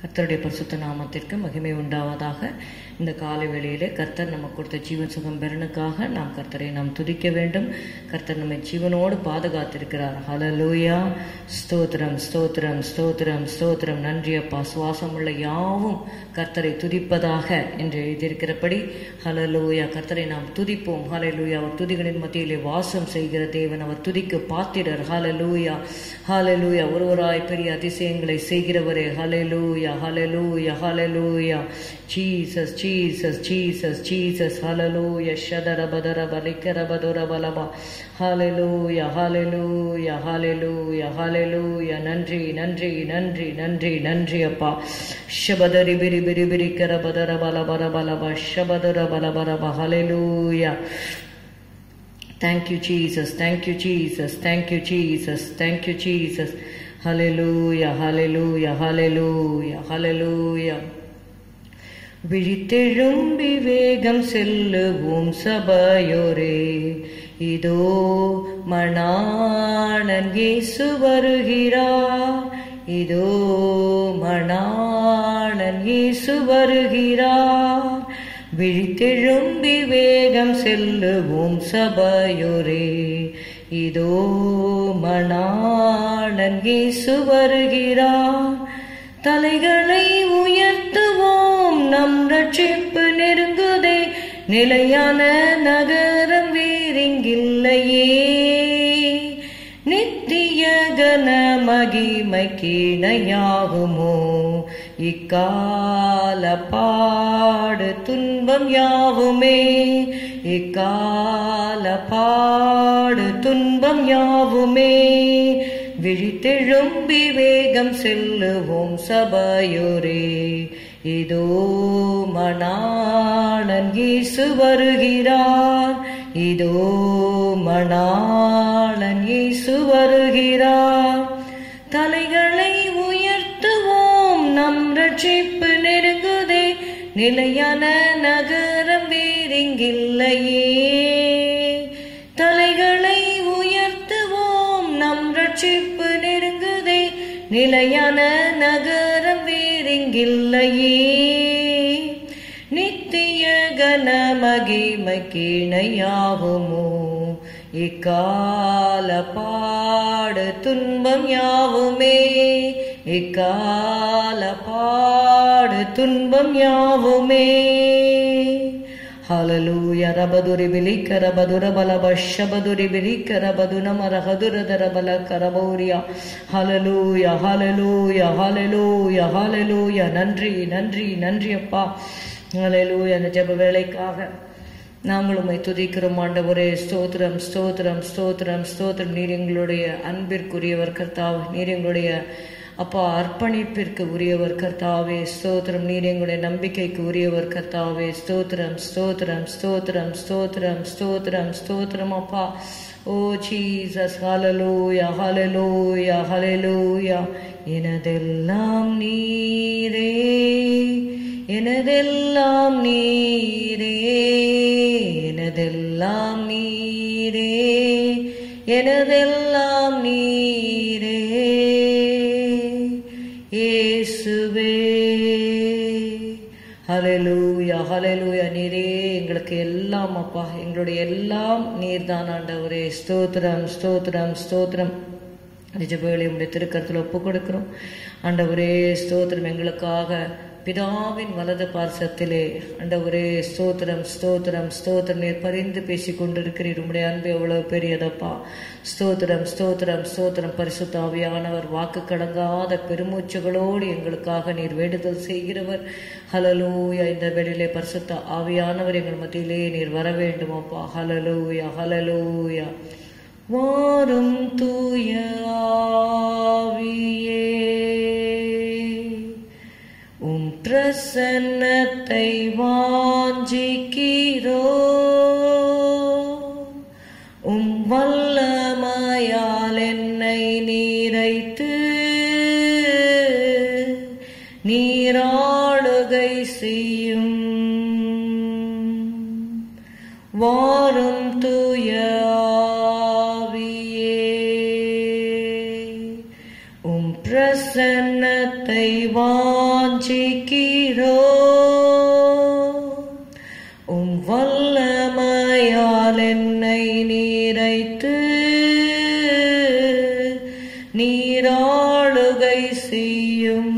கர்த்தருடைய பரிசுத்த நாமத்திற்கு மகிமை உண்டாவதாக இந்த காலை வேளையிலே கர்த்தர் நமக்கு கொடுத்த ஜீவன் சுகம் பெறனுக்காக நாம் கர்த்தரை நாம் துதிக்க வேண்டும் கர்த்தர் நம்மை ஜீவனோடு பாதுகாத்திருக்கிறார் ஹலலூயா ஸ்தோத்திரம் ஸ்தோத்திரம் ஸ்தோத்திரம் ஸ்தோத்திரம் நன்றி அப்பா சுவாசமுள்ள யாவும் கர்த்தரை துதிப்பதாக என்று எழுதியிருக்கிறபடி ஹலலூயா கர்த்தரை நாம் துதிப்போம் ஹலலூயா அவர் துதிகளின் மத்தியிலே வாசம் செய்கிற தேவன் அவர் துதிக்கு பாத்திரர் ஹலலூயா ஹலலூயா ஒருவராய் பெரிய அதிசயங்களை செய்கிறவரே hallelujah hallelujah hallelujah Jesus Jesus Jesus Jesus hallelujah ஷதர பதர பலிக்கர பதுர பலபா ஹalleluya ஹalleluya ஹalleluya ஹalleluya நன்றி நன்றி நன்றி நன்றி நன்றி அப்பா ஷபதரி பிரி பிரி பிரி கர பதர பல பர பலபா ஷபதர பல பரபா ஹalleluya Thank you, Jesus. Thank you, Jesus. Thank you, Jesus. Thank you, Jesus. Hallelujah, hallelujah, hallelujah, hallelujah. விழித்தெழும்பி வேகம் செல்லுவோம் சபையோரே இதோ மணாளன் இயேசு வருகிறார் இதோ மணாளன் இயேசு வருகிறார் விழித்தெழும்பி வேகம் செல்லுவோம் சபையோரே இதோ மணாளன் இயேசு வருகிறார் தலைகளை உயர்த்துவோம் நம் ரட்சிப்பு நெருங்குதே நிலையான நகரம் வேறிங்கில்லையே நித்திய கன மகிமை கீணையாகுமோ இக்கால பாடு துன்பம் யாவுமே இக்கால பாடு துன்பம் யாவுமே விழித்தெழும்பி வேகம் செல்லுவோம் சபையோரே இதோ மணாளன் இயேசு வருகிறார் இதோ மணாளன் இயேசு வருகிறார் தலைகளை உயர்த்துவோம் நம் ரட்சிப்பு நெருங்குதே நிலையான நகரம் வேறிங்கில்லையே தலைகளை உயர்த்துவோம் நம் ரட்சிப்பு நெருங்குதே நிலையான நகரம் வேறிங்கில்லையே நித்திய கன மகிமை கீணையாகுமோ இக்கால பாடு துன்பம் யாவுமே இக்கால பாடு துன்பம் யாவுமே ಹಲಲೂಯ ರಬದುರಿ ಬಿಲಿಕ ರಬದುರ ಬಲ ಬಶಬದುರಿ ಬಿಲಿಕ ರಬದು ನಮ ರಹದುರದರ ಬಲ ಕರಬೌರಿಯ ಹಲಲೂಯ ಹಲಲೂಯ ಹಲಲೂಯ ಹಲಲೂಯ நன்றி நன்றி நன்றி அப்பா ஹalleluya அந்த ஜெப வேலைக்காக நாங்கள் உம்மை துதிக்கிறோம் ஆண்டவரே ஸ்தோத்திரம் ஸ்தோத்திரம் ஸ்தோத்திரம் ஸ்தோத்திரம் நீர் எங்களுடைய அன்பிற்குரியவர் கர்த்தாவே நீர் எங்களுடைய அப்பா அர்ப்பணிப்பிற்கு உரியவர் கர்த்தாவே ஸ்தோத்திரம் நீர் எங்களுடைய நம்பிக்கைக்கு உரியவர் கர்த்தாவே ஸ்தோத்திரம் ஸ்தோத்திரம் ஸ்தோத்திரம் ஸ்தோத்திரம் ஸ்தோத்திரம் ஸ்தோத்திரம் அப்பா ஓ ஜீசஸ் ஹalleluya ஹalleluya ஹalleluya எனதெல்லாம் நீரே எனதெல்லாம் நீரே எனதெல்லாம் நீரே எனதெல்லாம் நீரே இயேசுவே ஹalleluya ஹalleluya நீரே எங்களுக்கு எல்லாம் அப்பா எங்களுடைய எல்லாம் நீர்தான் ஆண்டவரே ஸ்தோத்திரம் ஸ்தோத்திரம் ஸ்தோத்திரம் நிஜபேளை உடைய திருக்கரத்தில் ஒப்பு கொடுக்கிறோம் ஆண்டவரே ஸ்தோத்திரம் எங்களுக்காக பிதாவின் வலது பார்சத்திலே ஆண்டவரே ஸ்தோத்திரம் ஸ்தோத்திரம் ஸ்தோத்திரம் நீர் பரிந்து பேசி கொண்டிருக்கிறீர் உம்முடைய அன்பு எவ்வளவு பெரியதப்பா ஸ்தோத்திரம் ஸ்தோத்திரம் ஸ்தோத்திரம் பரிசுத்த ஆவியானவர் வாக்கு கடங்காத பெருமூச்சுகளோடு எங்களுக்காக நீர் வேண்டுதல் செய்கிறவர் ஹலலூயா இந்த வெளியிலே பரிசுத்த ஆவியானவர் எங்கள் மத்தியிலே நீர் வர வேண்டும் அப்பா ஹலலூயா ஹலலூயா வாரும் தூய ஆவியே உம் பிரசன்னத்தை வாஞ்சிக்கிறோ உம் வல்லமையால் என்னை நீரைத்து நீராளுகை செய்யும் வாரும் தூய ஆவியே உம் பிரசன்னத்தை வா வாஞ்சிக்கிறோ உம் வல்லமையால் என்னை நீரைத்து நீராளுகை செய்யும்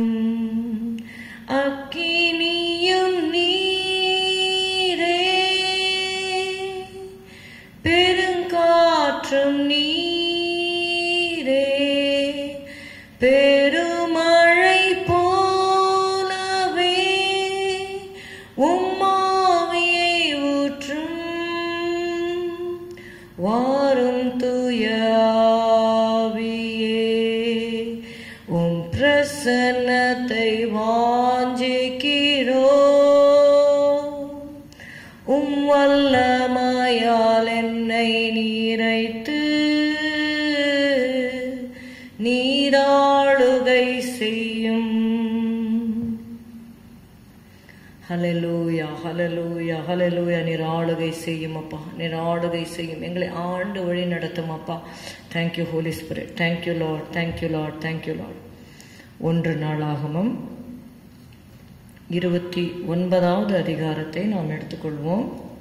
அக்கினியும் நீரே பெருங்காற்றும் நீரே பெருமழை போலவே உம்மாவியை ஊற்றும் வாரும் துயாவியே உம் பிரசன்னத்தை வாஞ்சிக்கிறோ உம் வல்லமையால் என்னை நீரைத்து நீராளுகை செய்யும் ஹலலூயா ஹலலூயா ஹலலூயா நீர் ஆளுகை செய்யும் அப்பா நீர் ஆளுகை செய்யும் எங்களை ஆண்டு வழி நடத்தும் அப்பா thank you holy spirit thank you lord thank you lord thank you lord ஒன்று நாளாகமும் இருபத்தி ஒன்பதாவது அதிகாரத்தை நாம் எடுத்துக்கொள்வோம்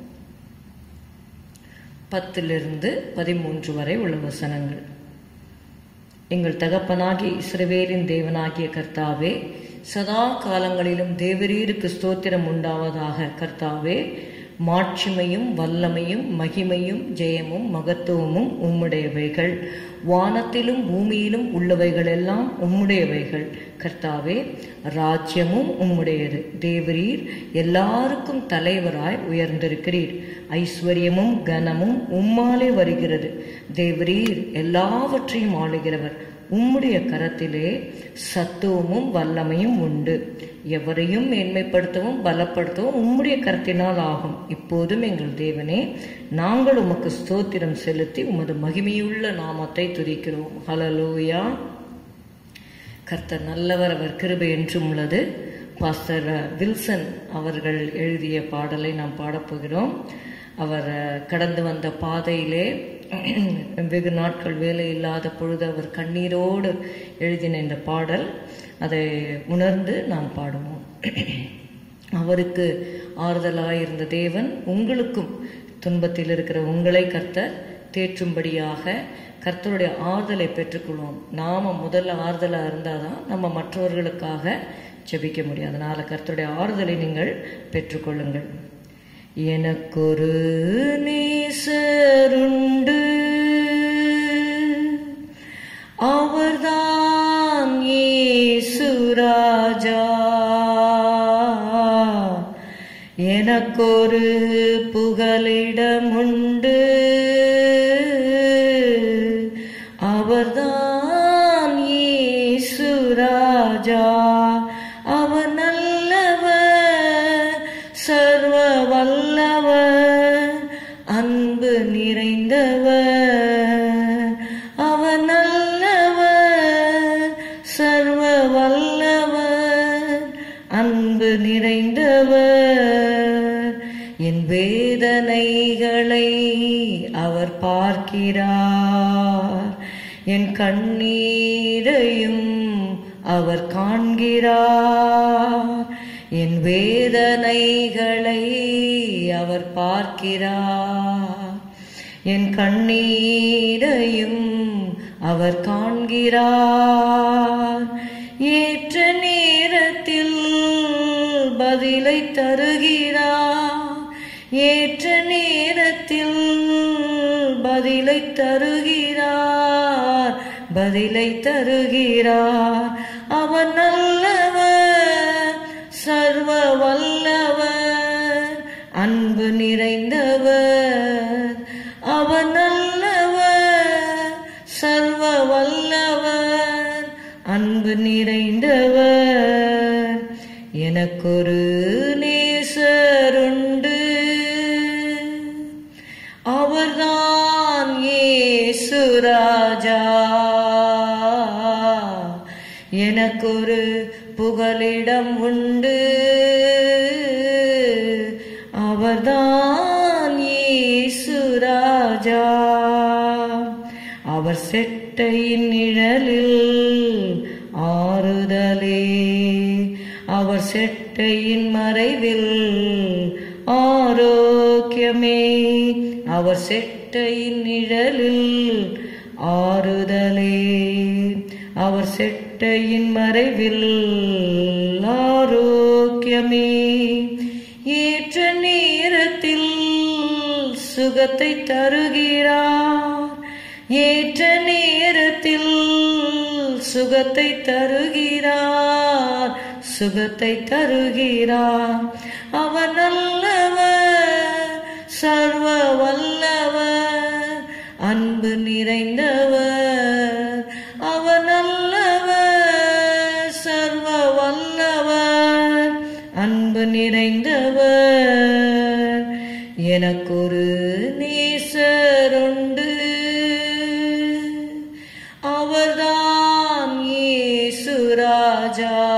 பத்திலிருந்து பதிமூன்று வரை உள்ள வசனங்கள் எங்கள் தகப்பனாகிய இஸ்ரவேலின் தேவனாகிய கர்த்தாவே சதா காலங்களிலும் தேவரீருக்கு ஸ்தோத்திரம் உண்டாவதாக கர்த்தாவே மாட்சிமையும் வல்லமையும் மகிமையும் ஜெயமும் மகத்துவமும் உம்முடையவைகள் வானத்திலும் பூமியிலும் உள்ளவைகள் எல்லாம் உம்முடையவைகள் கர்த்தாவே ராஜ்யமும் உம்முடையது தேவரீர் எல்லாருக்கும் தலைவராய் உயர்ந்திருக்கிறீர் ஐஸ்வர்யமும் கனமும் உம்மாலே வருகிறது தேவரீர் எல்லாவற்றையும் ஆளுகிறவர் உம்முடைய கரத்திலே சத்துவமும் வல்லமையும் உண்டு எவரையும் மேன்மைப்படுத்தவும் பலப்படுத்தவும் உம்முடைய கரத்தினால் ஆகும் இப்போதும் எங்கள் தேவனே நாங்கள் உமக்கு ஸ்தோத்திரம் செலுத்தி உமது மகிமையுள்ள நாமத்தை துதிக்கிறோம் ஹலலூயா கர்த்தர் நல்லவர் அவர் கிருபை என்றும் உள்ளது பாஸ்டர் வில்சன் அவர்கள் எழுதிய பாடலை நாம் பாடப்போகிறோம் அவர் கடந்து வந்த பாதையிலே வெகு நாட்கள் வேலை இல்லாத பொழுது அவர் கண்ணீரோடு எழுதின இந்த பாடல் அதை உணர்ந்து நாம் பாடுவோம் அவருக்கு ஆறுதலாயிருந்த தேவன் உங்களுக்கும் துன்பத்தில் இருக்கிற உங்களை கர்த்தர் தேற்றும்படியாக கர்த்தருடைய ஆறுதலை பெற்றுக்கொள்வோம் நாம முதல்ல ஆறுதலா இருந்தாதான் நம்ம மற்றவர்களுக்காக ஜெபிக்க முடியும் அதனால கர்த்தருடைய ஆறுதலை நீங்கள் பெற்றுக்கொள்ளுங்கள் எனக்கொரு நேசருண்டு அவர்தான் ஏசுராஜா எனக்கொரு புகலிடமுண்டு அவர்தான் ஏசுராஜா அவர் நல்லவர் சர்வ வல்லவர் அன்பு நிறைந்தவர் அவர் நல்லவர் சர்வ வல்லவர் அன்பு நிறைந்தவர் என் வேதனைகளை அவர் பார்க்கிறார் என் கண்ணீரையும் அவர் காண்கிறார் என் வேதனைகளை அவர் பார்க்கிறார் என் கண்ணீரையும் அவர் காண்கிறார் ஏற்ற நேரத்தில் பதிலை தருகிறார் ஏற்ற நேரத்தில் பதிலை தருகிறார் பதிலை தருகிறார் அவர் நல்லவர் சர்வ வல்லவர் அன்பு நிறைந்தவர் அவர் நல்லவர் சர்வ வல்லவர் அன்பு நிறைந்தவர் எனக்கொரு நேசருண்டு அவர்தான் ஏசுராஜா எனக்கொரு புகலிடம் உண்டு அவர்தான் ஏசுராஜா அவர் செட்டையின் நிழலில் ஆறுதலே அவர் செட்டையின் மறைவில் ஆரோக்கியமே அவர் செட்டையின் நிழலில் ஆறுதலே அவர் செட்டையின் மறைவில் ஆரோக்கியமே ஏற்ற நேரத்தில் சுகத்தை தருகிறார் ஏற்ற நேரத்தில் சுகத்தை தருகிறார் சுகத்தை தருகிறார் அவர் நல்லவர் சர்வ வல்லவர் அன்பு நிறைந்தவர் அவர் நல்லவர் சர்வ வல்லவர் அன்பு நிறைந்தவர் எனக்கொரு நேசருண்டு அவர்தான் இயேசுராஜா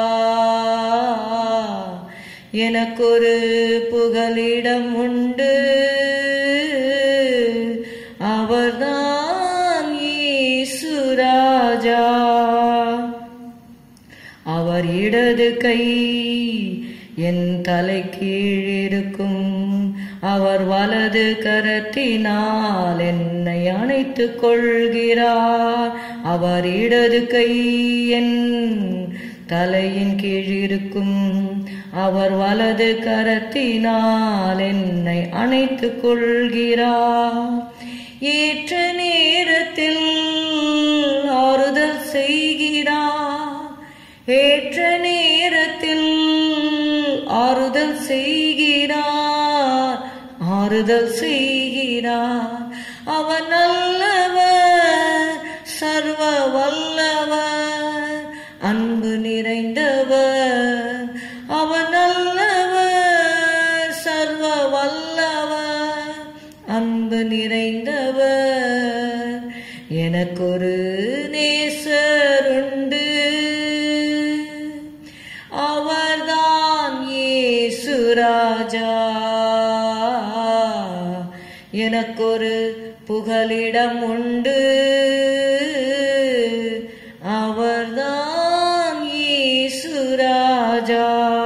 எனக்கொரு புகலிடம் உண்டு அவர்தான் இயேசுராஜா அவர் இடது கை என் தலை கீழிருக்கும் அவர் வலது கரத்தினால் என்னை அணைத்துக் கொள்கிறார் அவர் இடது கை என் தலையின் கீழிருக்கும் அவர் வலது கரத்தினால் என்னை அணைத்துக் கொள்கிறார் ஏற்ற நேரத்தில் ஆறுதல் செய்கிறார் ஏற்ற நேரத்தில் ஆறுதல் செய்கிறார் ஆறுதல் செய்கிறார் அவர் நல்லவர் சர்வ வல்லவர் அன்பு நிறைந்தவர் அவர் நல்லவர் சர்வ வல்லவர் அன்பு நிறைந்தவர் எனக்கொரு நேசருண்டு அவர்தான் இயேசுராஜா எனக்கொரு புகலிடம் உண்டு அவர்தான் இயேசுராஜா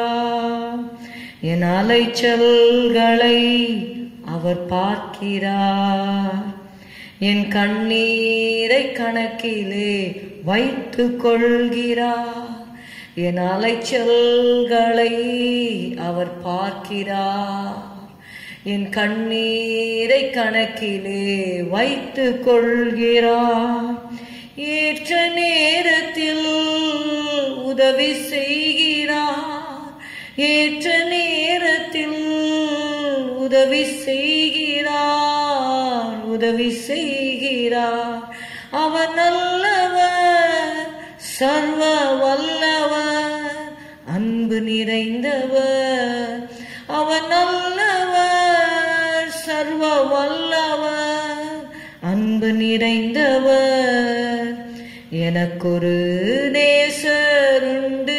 என் அலைச்சல்களை அவர் பார்க்கிறார் என் கண்ணீரை கணக்கிலே வைத்துக் கொள்கிறார் என் அலைச்சல்களை அவர் பார்க்கிறார் என் கண்ணீரை கணக்கிலே வைத்துக் கொள்கிறார் ஏற்ற நேரத்தில் உதவி செய்கிறார் ஏற்ற நேரத்தில் உதவி செய்கிறார் உதவி செய்கிறார் அவர் நல்லவர் சர்வ வல்லவர் அன்பு நிறைந்தவர் அவர் நல்லவர் சர்வ வல்லவர் அன்பு நிறைந்தவர் எனக்கொரு நேசருண்டு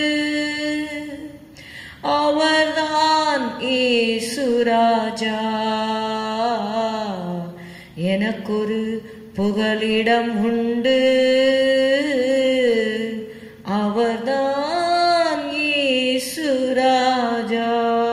அவர்தான் ஏசுராஜா எனக்கொரு புகலிடம் உண்டு அவர்தான் ஏசுராஜா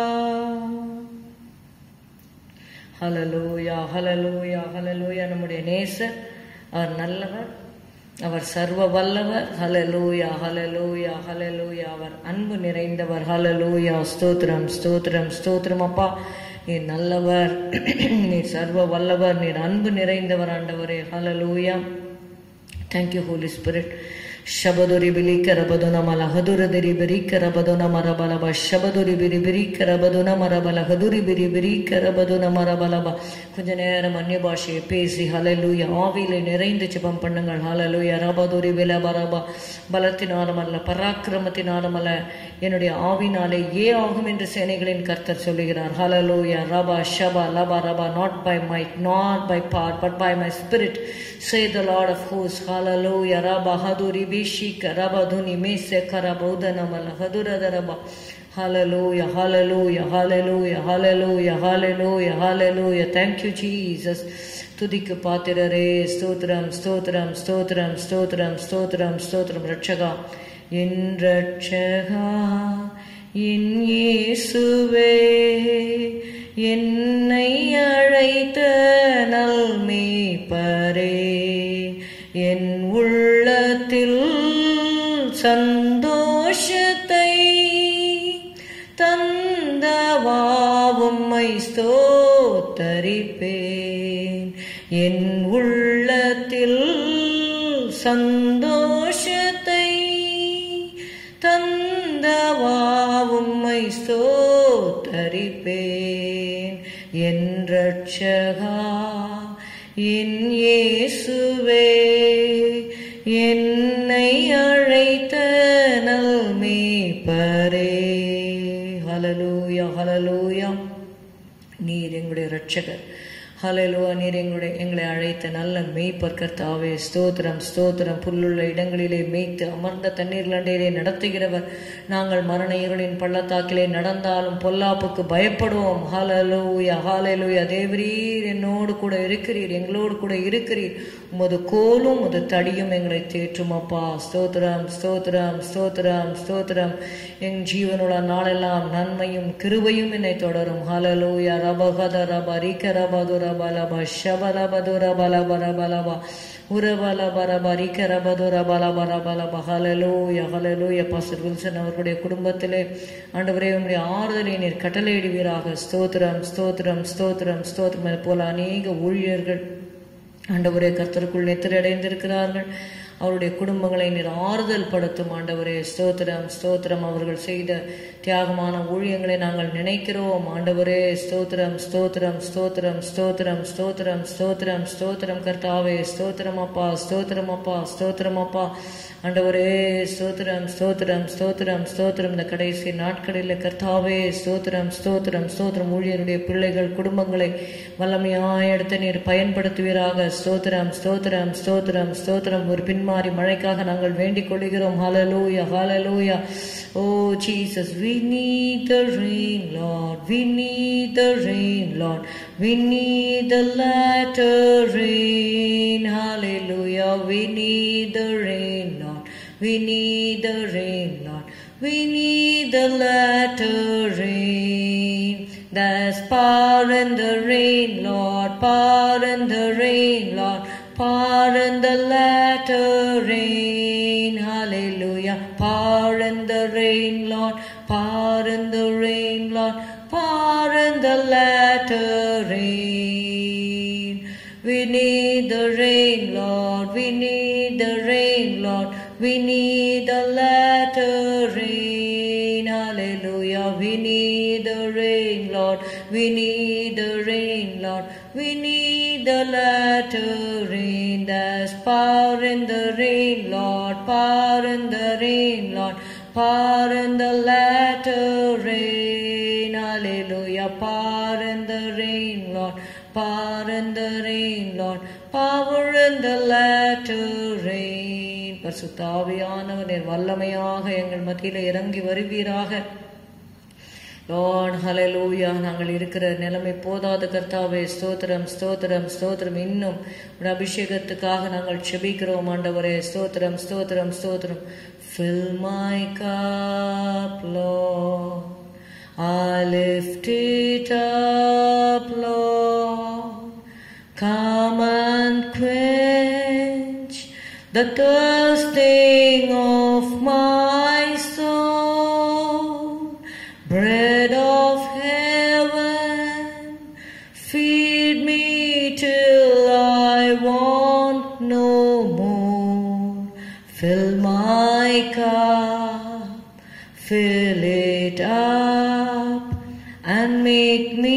ஹலலூயா ஹலலூயா ஹலலூயா நம்முடைய நேசர் அவர் நல்லவர் அவர் சர்வ வல்லவர் ஹலலூயா ஹலலூயா ஹலலூயா அவர் அன்பு நிறைந்தவர் ஹலலூயா ஸ்தோத்திரம் ஸ்தோத்திரம் ஸ்தோத்திரம் அப்பா நீர் நல்லவர் நீர் சர்வ வல்லவர் நீர் அன்பு நிறைந்தவர் ஆண்டவரே ஹலலூயா தேங்க்யூ ஹோலி ஸ்பிரிட் ಶಬದುರಿ ಬಿಲಿಕರ ಬದುನ ಮಲ ಹದುರದಿರಿ ಬಿರಿಕರ ಬದುನ ಮರ ಬಲಬ ಶಬದುರಿ ಬಿರಿ ಬಿರಿಕರ ಬದುನ மர பல கதுரி பிரி பிரிக்கர பதுன மர பலப கொஞ்ச நேரம் அந்நிய பாஷையை பேசி ஹலலூயா ஆவியில நிறைந்து ஜெபம் பண்ணுங்கள் ஹலலூயா ரபதுரி வில பரபா பலத்தினாலும் அல்ல பராக்கிரமத்தினாலும் அல்ல என்னுடைய ஆவினாலே ஏ ஆகும் என்று சேனைகளின் கர்த்தர் சொல்லுகிறார் ஹலலூயா ரபா ஷபா லபா ரபா not by might not by power but by my spirit say the lord of ஹூஸ் ஹலலூயா ரபா ஹதுரி பிஷிக ரபதுனி மேசೆ ಕರಬೋದನಮಲ ಹದುರದರಬ Hallelujah, hallelujah, hallelujah, hallelujah, hallelujah, hallelujah. Thank you, Jesus. துதிக்கு பாத்திரரே ஸ்தோத்திரம் ஸ்தோத்திரம் ஸ்தோத்திரம் ஸ்தோத்திரம் ஸ்தோத்திரம் ஸ்தோத்திரம் ரட்சகா என் ரட்சகா என் இயேசுவே என்னை அழைத்த நல்மேய்ப்பரே என் உள்ளத்தில் சந்தோஷத்தை தந்தவாவும்மை ஸ்தோத்தரிப்பேன் என் உள்ளத்தில் சந்தோஷத்தை தந்தவாவும்மை ஸ்தோத்தரிப்பேன் என் ரட்சகா என் இயேசுவே என்னை அழைத்த நல்மேய்ப்பரே ஹலலூயா ஹலலூயா நீர் எங்களுடைய ரட்சகர் ஹலலூயா நீர் எங்களுடைய எங்களை அழைத்த நல்ல மேய்ப்பர் கர்த்தாவே ஸ்தோத்திரம் ஸ்தோத்திரம் புல்லுள்ள இடங்களிலே மேய்த்து அமர்ந்த தண்ணீர் லண்டையிலே நடத்துகிறவர் நாங்கள் மரண இருளின் பள்ளத்தாக்கிலே நடந்தாலும் பொல்லாப்புக்கு பயப்படுவோம் ஹலலூயா ஹாலலூயா தேவரீர் என்னோடு கூட இருக்கிறீர் எங்களோடு கூட இருக்கிறீர் உமது கோலும் உமது தடியும் எங்களை தேற்றும் அப்பா ஸ்தோத்திரம் ஸ்தோத்திரம் ஸ்தோத்திரம் ஸ்தோத்திரம் என் ஜீவனுள்ள நாளெல்லாம் நன்மையும் கிருபையும் என்னை தொடரும் ஹலலூயா ரபகத ரப ரிக ரபது ரப லப ஷப ரபது ரப லப ரப லப உரபல பரப ரிக ரபது ரப லப ரப லப ஹலலூயா ஹலலூயா பாஸ்டர் வில்சன் அவர்களுடைய குடும்பத்திலே ஆண்டவரே உம்முடைய ஆறுதலை நீர் கட்டளையிடுவீராக ஸ்தோத்திரம் ஸ்தோத்திரம் ஸ்தோத்திரம் ஸ்தோத்திரம் இது போல அநேக ஊழியர்கள் ஆண்டவரே கர்த்தருக்குள் நெத்திரடைந்திருக்கிறார்கள் அவருடைய குடும்பங்களை நீர் ஆறுதல் படுத்தும் ஆண்டவரே ஸ்தோத்திரம் ஸ்தோத்திரம் அவர்கள் செய்த தியாகமான ஊழியங்களை நாங்கள் நினைக்கிறோம் ஆண்டவரே ஸ்தோத்திரம் ஸ்தோத்திரம் ஸ்தோத்திரம் ஸ்தோத்திரம் ஸ்தோத்திரம் ஸ்தோத்திரம் ஸ்தோத்திரம் கர்த்தாவே ஸ்தோத்திரம் அப்பா ஸ்தோத்திரம் அப்பா ஸ்தோத்திரம் அப்பா ஆண்டவரே ஸ்தோத்திரம் ஸ்தோத்திரம் ஸ்தோத்திரம் ஸ்தோத்திரம் இந்த கடைசி நாட்களில் கர்த்தாவே ஸ்தோத்திரம் ஸ்தோத்திரம் ஸ்தோத்திரம் ஊழியருடைய பிள்ளைகள் குடும்பங்களை வல்லமையாய் எடுத்து நீர் பயன்படுத்துவீராக ஸ்தோத்திரம் ஸ்தோத்திரம் ஸ்தோத்திரம் ஸ்தோத்திரம் ஒரு பின்மாறி மழைக்காக நாங்கள் வேண்டிக் கொள்கிறோம் ஹalleluya hallelujah oh jesus we need the rain lord we need the rain lord we need the latter rain hallelujah we need the rain lord we need the rain lord we need the latter rain there's power in the rain lord power in the rain lord power in the latter rain hallelujah power in the rain lord power in the rain lord power in the latter rain we need the rain lord we need the rain lord we need the latter rain hallelujah we need the rain lord we need the rain lord we need the latter rain there's power in the rain lord power in the rain lord power in the latter rain hallelujah power in the rain lord power in the rain lord power in the latter rain பரிசுத்தாவியானவர் வல்லமையாக எங்கள் மத்தியில இறங்கி வருவீராக Lord ஹalleluya நாங்கள் இருக்கிற நிலைமை போதாத கர்த்தாவே ஸ்தோத்திரம் ஸ்தோத்திரம் ஸ்தோத்திரம் இன்னும் உடைய அபிஷேகத்துக்காக நாங்கள் செபிக்கிறோம் ஆண்டவரே ஸ்தோத்திரம் ஸ்தோத்திரம் ஸ்தோத்திரம் fill my cup lord i lift it up lord come and quench the thirsting of my soul bread of heaven, feed me till I want no more. Fill my cup, fill it up, and make me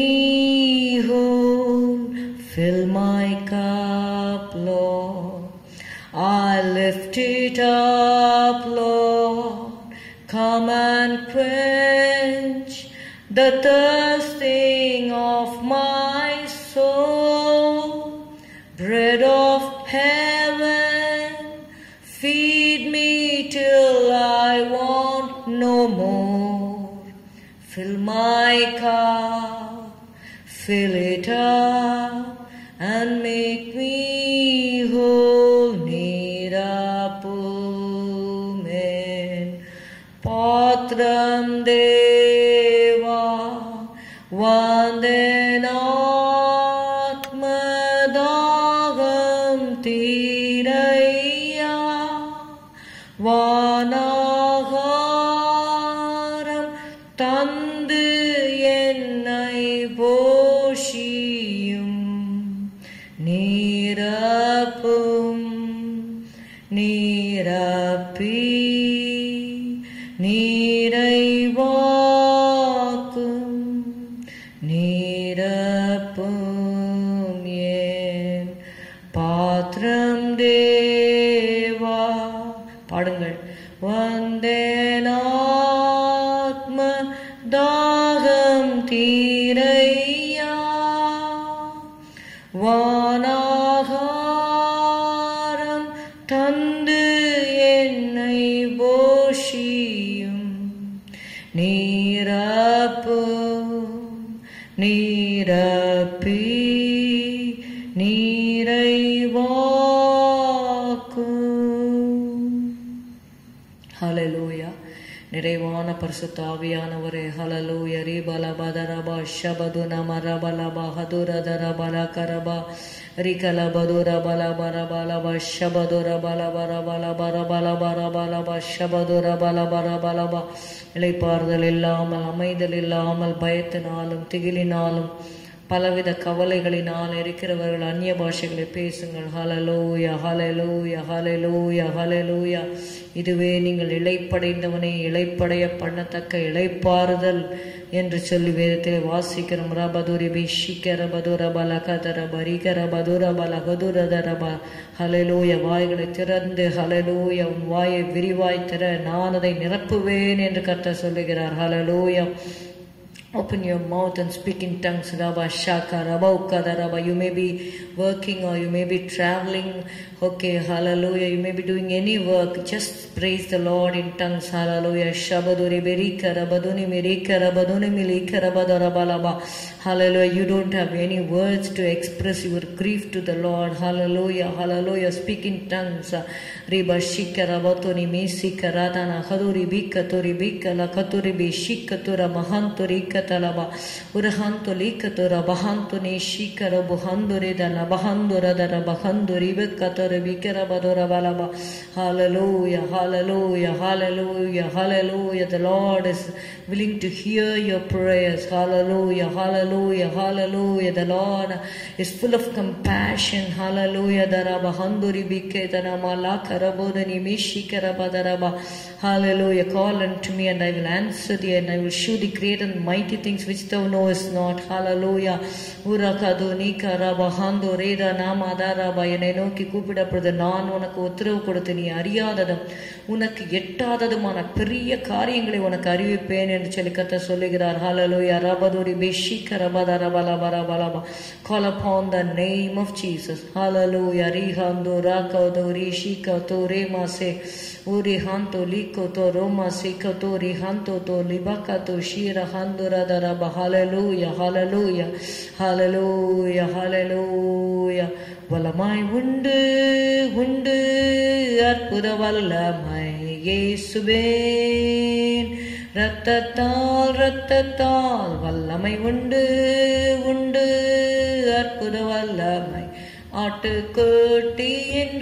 whole. Fill my cup, Lord. I lift it up, Lord. Come and quench the thirsting of my soul. Bread of heaven, feed me till I want no more. Fill my cup, fill it up, and make me whole. Nirapumen. தேவா வந்தனாத்மதாகம் தீரையா வானாகாரம் தந்து என்னை போஷியும் நீரப்பும் நீரப்பி நீரைவாக்கும் நீரப்பும் ஏன் பாத்திரம் தேவா பாடுங்கள் வந்தேனாத்ம தாகம் தீரையா வானாகாரம் தந்து என்னை போஷியும் நீரப்பு நீரப்பி நீரைவாக்கும் hallelujah நிறைவான பரிசுத்த ஆவியானவரே ஹலலூய ரீபல பதரப ஷபது நமர பல பஹதுரதர பல கரப ரிகல பதுர பல பர பல ப ஷபதுர பல பர பல பர பல பர பல ப ஷபதுர பல பர பல ப இளைப்பாறுதல் இல்லாமல் அமைதல் இல்லாமல் பயத்தினாலும் திகிலினாலும் பலவித கவலைகளினால் இருக்கிறவர்கள் அந்நிய பாஷைகளை பேசுங்கள் ஹலலூயா ஹலலூயா ஹலலூயா ஹலலூயா இதுவே நீங்கள் இழைப்படைந்தவனை இழைப்படைய பண்ணத்தக்க இழைப்பாறுதல் என்று சொல்லி வேதத்தில் வாசிக்கிறோம் ரபதுரி பிஷிக்கர பதுர பல கதர பரிகர பதுர பல கதுரதர ப ஹலலூய வாய்களை திறந்து ஹலலூய உன் வாயை விரிவாய் திற நான் அதை நிரப்புவேன் என்று கர்த்தர் சொல்லுகிறார் hallelujah Open your mouth and speak in tongues. Rabba Shaka, Rabba Ukada, Rabba. You may be working or you may be traveling. Okay, hallelujah. You may be doing any work. Just praise the Lord in tongues. Hallelujah. Shabaduri Berika, Rabaduni Mirika, Rabaduni Milika, Rabadarabalaba. Hallelujah. You don't have any words to express your grief to the Lord. Hallelujah. Hallelujah. Speak in tongues. Riba Shika, Rabatuni Misika, Radana, Haduri Bika, Turi Bika, Lakaturi Bishika, Tura Mahanturi talaba urahantu likatura bahantu nishikara buhanduri dana bahandura dana bahanduri bikatura bikara badura balaba hallelujah hallelujah hallelujah hallelujah the lord is willing to hear your prayers hallelujah hallelujah hallelujah the lord is full of compassion hallelujah dara bahanduri biketana malakara bodani mishikara badaraba hallelujah call unto me and i will answer thee and i will show thee great and mighty things which thou knowest not. Hallelujah. உரகது நீக்கரா பஹாந்தோ ரேதா நாமாதாராபா என்னை நோக்கி கூப்பிடப்படுது நான் உனக்கு உத்தரவு கொடுத்து நீ அறியாததும் உனக்கு எட்டாததுமான பெரிய காரியங்களை உனக்கு அறிவிப்பேன் என்று சொல்லி கத்த சொல்லுகிறார் ஹalleluya ரபதுரி பெஷிக ரபத ரபல பர பலபா call upon the name of Jesus hallelujah rihando rakado rishika to remase urihanto likoto roma sikato rihanto to libakato shira handura daraba hallelujah hallelujah hallelujah hallelujah வல்லமாய் உண்டு உண்டு அற்புத வல்லமை இயேசுவேன் ரத்தத்தால் ரத்தத்தால் வல்லமை உண்டு உண்டு அற்புத வல்லமை ஆட்டுக்குட்டியின்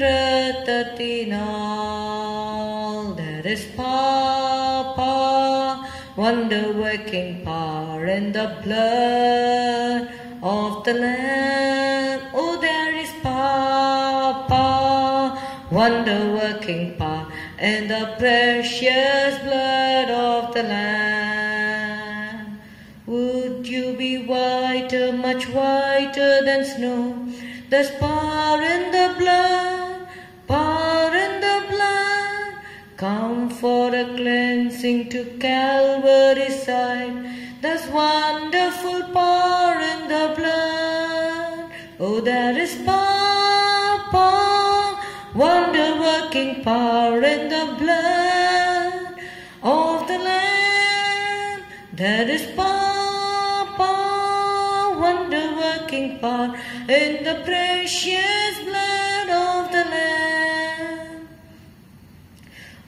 ரத்தத்தினால் there is papa wonder working power in the blood of the lamb oh there is papa wonder working power in the precious blood of the lamb would you be whiter much whiter than snow there's power in the blood power in the blood come for a cleansing to Calvary's side there's wonderful power in the blood oh there is power, power wonder working power in the blood of the Lamb. There is power, power, wonder working power in the precious blood of the Lamb.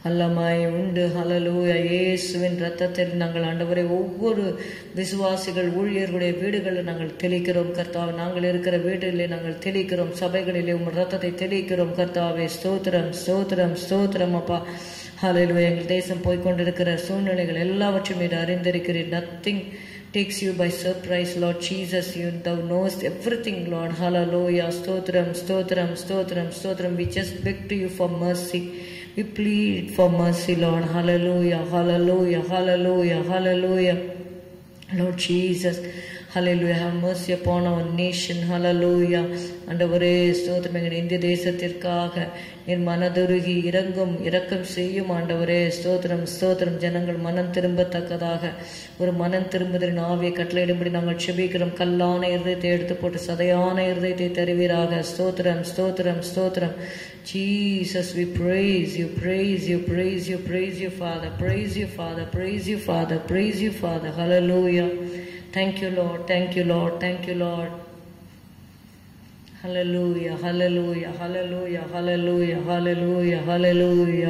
வல்லமாய் உண்டு hallelujah இயேசுவின் ரத்தத்தில் நாங்கள் ஆண்டவரை ஒவ்வொரு விசுவாசிகள் ஊழியர்களுடைய வீடுகளில் நாங்கள் தெளிக்கிறோம் கர்த்தாவே நாங்கள் இருக்கிற வீடுகளிலே நாங்கள் தெளிக்கிறோம் சபைகளிலே உம் ரத்தத்தை தெளிக்கிறோம் கர்த்தாவே ஸ்தோத்திரம் ஸ்தோத்திரம் ஸ்தோத்திரம் அப்பா ஹalleluya எங்கள் தேசம் போய்க்கொண்டிருக்கிற சூழ்நிலைகள் எல்லாவற்றையும் நீர் அறிந்திருக்கிறீர் nothing takes you by surprise, Lord Jesus. You thou knowest everything, Lord. Hallelujah. Stotram, stotram, stotram, stotram. We just beg to you for mercy. We plead for mercy, Lord. Hallelujah, hallelujah, hallelujah, hallelujah. Lord Jesus, hallelujah, have mercy upon our nation, hallelujah. ஆண்டவரே ஸ்தோத்திரம் எங்கள் இந்திய தேசத்திற்காக என் மனதுருகி இறங்கும் இரக்கம் செய்யும் ஆண்டவரே ஸ்தோத்திரம் ஸ்தோத்திரம் ஜனங்கள் மனம் திரும்பத்தக்கதாக ஒரு மனம் திரும்புதலின் ஆவியை கட்டளையிடும்படி நாங்கள் செபிக்கிறோம் கல்லான இருதயத்தை எடுத்து போட்டு சதையான இருதயத்தை தருவீராக ஸ்தோத்திரம் ஸ்தோத்திரம் ஸ்தோத்திரம் Jesus, we praise you, praise you, praise you, praise you, Father, praise you, Father, praise you, Father, praise you, Father. Hallelujah. Thank you, Lord. Thank you, Lord. Thank you, Lord. Hallelujah, hallelujah, hallelujah, hallelujah, hallelujah, hallelujah.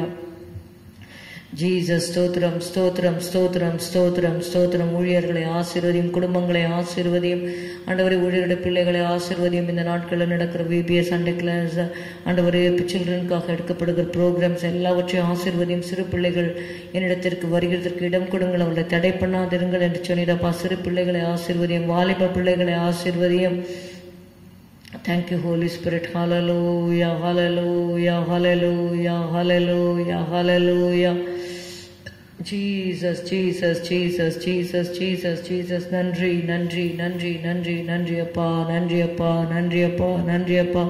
Jesus ஸ்தோத்திரம் ஸ்தோத்திரம் ஸ்தோத்திரம் ஸ்தோத்திரம் ஸ்தோத்திரம் ஊழியர்களை ஆசீர்வதியும் குடும்பங்களை ஆசீர்வதியும் ஆண்டவரை ஊழியருடைய பிள்ளைகளை ஆசீர்வதியும் இந்த நாட்களில் நடக்கிற விபிஎஸ் சண்டே கிளாஸ் ஆண்டவரே சில்ட்ரனுக்காக எடுக்கப்படுகிற ப்ரோக்ராம்ஸ் எல்லாவற்றையும் ஆசீர்வதியும் சிறு பிள்ளைகள் என்னிடத்திற்கு வருகிறதற்கு இடம் கொடுங்கள் அவர்களை தடை பண்ணாதிருங்கள் என்று சொன்னிடப்பா சிறு பிள்ளைகளை ஆசீர்வதியும் வாலிப பிள்ளைகளை ஆசீர்வதியும் Thank you, Holy Spirit. Hallelujah, hallelujah, hallelujah, hallelujah, hallelujah. Jesus, Jesus, Jesus, Jesus, Jesus, Jesus. நன்றி நன்றி நன்றி நன்றி நன்றி அப்பா நன்றி அப்பா நன்றி அப்பா நன்றி அப்பா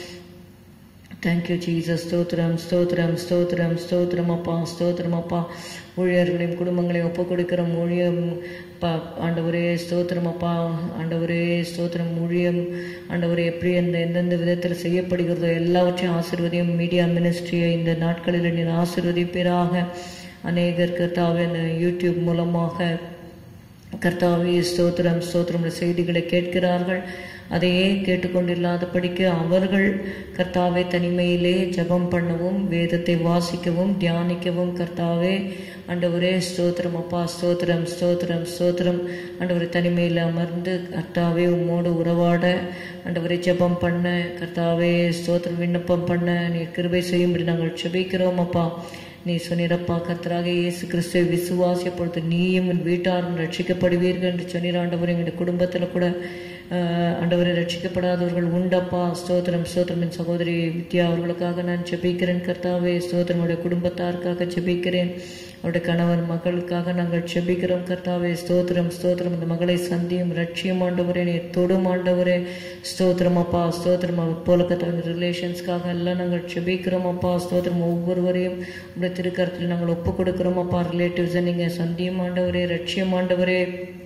தேங்க்யூ ஜீசஸ் ஸ்தோத்திரம் ஸ்தோத்திரம் ஸ்தோத்திரம் ஸ்தோத்திரம் அப்பா ஸ்தோத்திரம் அப்பா ஊழியர்களையும் குடும்பங்களையும் ஒப்புக் கொடுக்கிறோம் ஊழியம் பா ஆண்டவரே ஸ்தோத்திரம் அப்பா ஆண்டவரே ஸ்தோத்திரம் ஊழியம் ஆண்டவரே எப்படி அந்த எந்தெந்த விதத்தில் செய்யப்படுகிறதோ எல்லாவற்றையும் ஆசிர்வதியும் மீடியா மினிஸ்ட்ரியை இந்த நாட்களில் நீர் ஆசிர்வதிப்பீராக அநேகர் கர்த்தாவே அந்த யூடியூப் மூலமாக கர்த்தாவே ஸ்தோத்திரம் ஸ்தோத்திரம் செய்திகளை கேட்கிறார்கள் அதையே கேட்டுக்கொண்டில்லாத படிக்க அவர்கள் கர்த்தாவே தனிமையிலே ஜெபம் பண்ணவும் வேதத்தை வாசிக்கவும் தியானிக்கவும் கர்த்தாவே ஆண்டவரே ஸ்தோத்திரம் அப்பா ஸ்தோத்திரம் ஸ்தோத்திரம் ஸ்தோத்திரம் ஆண்டவரை தனிமையில் அமர்ந்து கர்த்தாவே உம்மோடு உறவாட ஆண்டவரை ஜெபம் பண்ண கர்த்தாவே ஸ்தோத்திரம் விண்ணப்பம் பண்ண நீ கிருபை செய்யும்படி நாங்கள் செபிக்கிறோம் அப்பா நீ சொன்னிடப்பா கர்த்தராக இயேசு கிறிஸ்துவை விசுவாசிய பொறுத்து நீயும் உன் வீட்டாரும் ரட்சிக்கப்படுவீர்கள் என்று சொன்னீர் ஆண்டவர் எங்களுடைய குடும்பத்தில் கூட ஆஹ், ஆண்டவரை ரட்சிக்கப்படாதவர்கள் உண்டப்பா ஸ்தோத்திரம் ஸ்தோத்திரம் என் சகோதரி வித்யா அவர்களுக்காக நான் ஜெபிக்கிறேன் கர்த்தாவே ஸ்தோத்திரம் அவருடைய குடும்பத்தாருக்காக ஜெபிக்கிறேன் அவருடைய கணவன் மகளுக்காக நாங்கள் ஜெபிக்கிறோம் கர்த்தாவே ஸ்தோத்திரம் ஸ்தோத்திரம் இந்த மகளை சந்தியும் ரட்சியம் ஆண்டவரே நீ தொடும் ஆண்டவரே ஸ்தோத்திரம் அப்பா ஸ்தோத்திரம் அவர் போலக்கத்தவங்க ரிலேஷன்ஸ்க்காக எல்லாம் நாங்கள் ஜெபிக்கிறோம் அப்பா ஸ்தோத்திரம் ஒவ்வொருவரையும் உங்களுடைய திருக்கரத்தில் நாங்கள் ஒப்பு கொடுக்கிறோம் அப்பா ரிலேட்டிவ்ஸை நீங்கள் சந்தியும் ஆண்டவரே ரட்சியம் ஆண்டவரே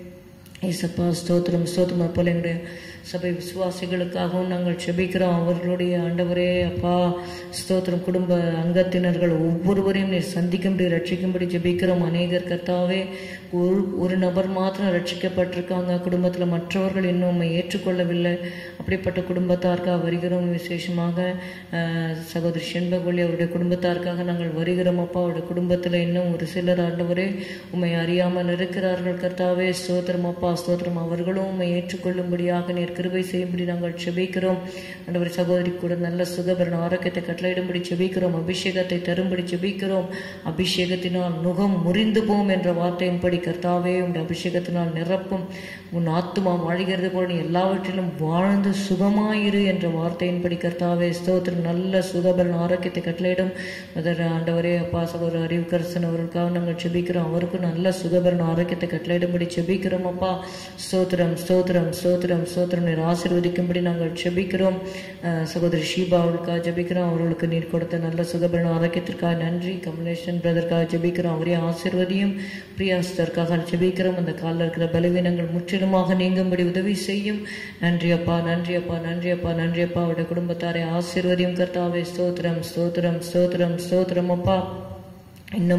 ஏசப்பா ஸ்தோத்திரம் ஸ்தோத்திரம் போல எங்களுடைய சபை விசுவாசிகளுக்காகவும் நாங்கள் செபிக்கிறோம் அவர்களுடைய ஆண்டவரே அப்பா ஸ்தோத்திரம் குடும்ப அங்கத்தினர்கள் ஒவ்வொருவரையும் நீர் சந்திக்கும்படி ரட்சிக்கும்படி ஜெபிக்கிறோம் அநேகர் கர்த்தாவே ஒரு ஒரு நபர் மாத்திரம் ரட்சிக்கப்பட்டிருக்காங்க குடும்பத்தில் மற்றவர்கள் இன்னும் உம்மை ஏற்றுக்கொள்ளவில்லை அப்படிப்பட்ட குடும்பத்தாருக்காக வருகிறோம் விசேஷமாக அஹ், சகோதரி செண்பகொழி அவருடைய குடும்பத்தாருக்காக நாங்கள் வருகிறோம் அப்பா அவருடைய குடும்பத்தில் இன்னும் ஒரு சிலர் ஆண்டவரே உம்மை அறியாமல் இருக்கிறார்கள் கர்த்தாவே ஸ்தோத்திரம் அப்பா ஸ்தோத்திரம் அவர்களும் உம்மை ஏற்றுக்கொள்ளும்படியாக நீர் கிருபை செய்யும்படி நாங்கள் செபிக்கிறோம் ஆண்டவர் சகோதரி கூட நல்ல சுகபரண ஆரோக்கியத்தை கட்டளையிடும்படி செபிக்கிறோம் அபிஷேகத்தை தரும்படி செபிக்கிறோம் அபிஷேகத்தினால் நுகம் முறிந்து போம் என்ற வார்த்தையின்படி கர்த்தாவே உடைய அபிஷேகத்தினால் நிரப்பும் உன் ஆத்துமா வாழ்கிறது போல நீ எல்லாவற்றிலும் வாழ்ந்து சுகமாயிரு என்ற வார்த்தையின்படி கர்த்தாவே ஸ்தோத்திரம் நல்ல சுகபலன் ஆரோக்கியத்தை கட்டளையிடும் அதர் ஆண்டவரே அப்பா சகோதரர் அறிவுக்கரசன் அவர்களுக்காக நாங்கள் செபிக்கிறோம் அவருக்கும் நல்ல சுகபலன் ஆரோக்கியத்தை கட்டளையிடும்படி செபிக்கிறோம் அப்பா ஸ்தோத்திரம் ஸ்தோத்திரம் ஸ்தோத்திரம் ஸ்தோத்திரம் நீர் ஆசீர்வதிக்கும்படி நாங்கள் செபிக்கிறோம் அஹ், சகோதரி ஷீபா அவர்களுக்காக ஜெபிக்கிறோம் அவர்களுக்கு நீர் கொடுத்த நல்ல சுகபலன் ஆரோக்கியத்திற்காக நன்றி கமலேஷன் பிரதற்காக ஜெபிக்கிறோம் அவரே ஆசீர்வதியும் பிரியாஸ்தருக்காக ஜெபிக்கிறோம் அந்த காலில் இருக்கிற பலவீனங்கள் முற்றிலுமாக நீங்கும்படி உதவி செய்யும் நன்றி அப்பா நன்றி அப்பா நன்றி அப்பா நன்றி அப்பா அவருடைய குடும்பத்தாரை ஆசீர்வதியும் கர்த்தாவே ஸ்தோத்திரம் ஸ்தோத்திரம் ஸ்தோத்திரம் ஸ்தோத்திரம் அப்பா இன்னும்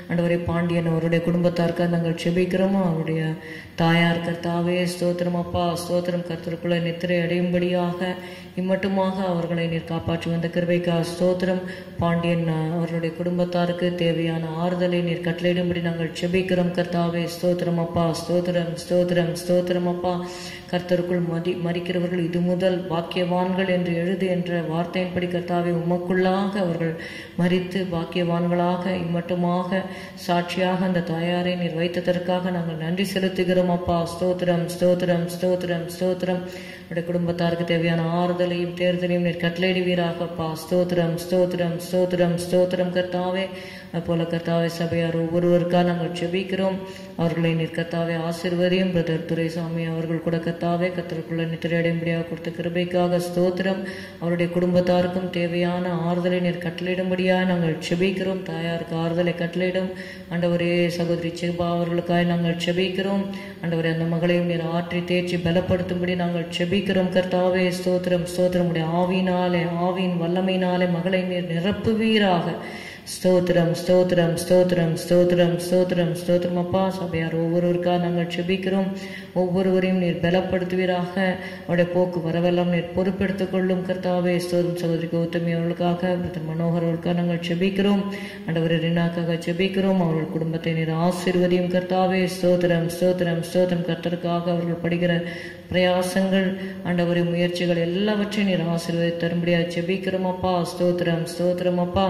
ஆண்டவரே பாண்டியன் அவருடைய குடும்பத்தாருக்காக நாங்கள் செபிக்கிறோமோ அவருடைய தாயார் கர்த்தாவே ஸ்தோத்திரம் அப்பா ஸ்தோத்திரம் கர்த்தருக்குள்ள நித்திரை அடையும்படியாக இம்மட்டுமாக அவர்களை நீர் காப்பாற்றி வந்த கிருபைக்கா ஸ்தோத்திரம் பாண்டியன் அஹ், அவர்களுடைய குடும்பத்தாருக்கு தேவையான ஆறுதலை நீர் கட்டளையிடும்படி நாங்கள் செபிக்கிறோம் கர்த்தாவே ஸ்தோத்திரம் அப்பா ஸ்தோத்திரம் ஸ்தோத்திரம் ஸ்தோத்திரம் அப்பா கர்த்தருக்குள் மதி மறிக்கிறவர்கள் இது முதல் பாக்கியவான்கள் என்று எழுது என்ற வார்த்தையின்படி கர்த்தாவே உமக்குள்ளாக அவர்கள் மறித்து பாக்கியவான்களாக இம்மட்டுமாக சாட்சியாக அந்த தாயாரை நீர் வைத்ததற்காக நாங்கள் நன்றி செலுத்துகிறோம் அப்பா ஸ்தோத்திரம் ஸ்தோத்திரம் ஸ்தோத்திரம் ஸ்தோத்திரம் உடைய குடும்பத்தாருக்கு தேவையான ஆறுதலையும் தேர்தலையும் நீர் கட்டளையிடுவீராகப்பா ஸ்தோத்திரம் ஸ்தோத்திரம் ஸ்தோத்திரம் ஸ்தோத்திரம் கர்த்தாவே அப்போல கர்த்தாவே சபையார் ஒவ்வொருவருக்காக நாங்கள் செபிக்கிறோம் அவர்களை நீர் கர்த்தாவே ஆசிர்வதியும் பிரதர் துரைசாமி அவர்கள் கூட கர்த்தாவே கத்தருக்குள்ள நித்திரையடையும்படியாக கொடுத்த கிருபைக்காக ஸ்தோத்திரம் அவருடைய குடும்பத்தாருக்கும் தேவையான ஆறுதலை நீர் கட்டளையிடும்படியாக நாங்கள் செபிக்கிறோம் தாயாருக்கு ஆறுதலை கட்டளையிடும் ஆண்டவரே சகோதரி சிறுபா அவர்களுக்காக நாங்கள் செபிக்கிறோம் ஆண்டவரே அந்த மகளையும் நீர் ஆற்றி தேய்ச்சி பலப்படுத்தும்படி நாங்கள் செபிக்கிறோம் கர்த்தாவே ஸ்தோத்திரம் ஸ்தோத்திரம் உடைய ஆவியினாலே ஆவியின் வல்லமையினாலே மகளை நீர் நிரப்புவீராக ஸ்தோத்திரம் ஸ்தோத்திரம் ஸ்தோத்திரம் ஸ்தோத்திரம் ஸ்தோத்திரம் ஸ்தோத்திரம் அப்பா சபையார் ஒவ்வொருவருக்காக நாங்கள் செபிக்கிறோம் ஒவ்வொருவரையும் நீர் பலப்படுத்துவீராக அவருடைய போக்கு வரவெல்லாம் நீர் பொறுப்பெடுத்துக் கொள்ளும் கர்த்தாவே ஸ்தோத்திரம் சகோதரி கௌதமி அவர்களுக்காக பிரதர் மனோகர் அவர்களுக்காக நாங்கள் செபிக்கிறோம் ஆண்டவர் ரினாக்காக செபிக்கிறோம் அவர்கள் குடும்பத்தை நீர் ஆசீர்வதியும் கர்த்தாவே ஸ்தோத்திரம் ஸ்தோத்திரம் ஸ்தோத்திரம் கர்த்தருக்காக அவர்கள் படுகிற பிரயாசங்கள் ஆண்டவரின் முயற்சிகள் எல்லாவற்றையும் நீர் ஆசீர்வதி தரும்படியாக செபிக்கிறோம் அப்பா ஸ்தோத்திரம் ஸ்தோத்திரம் அப்பா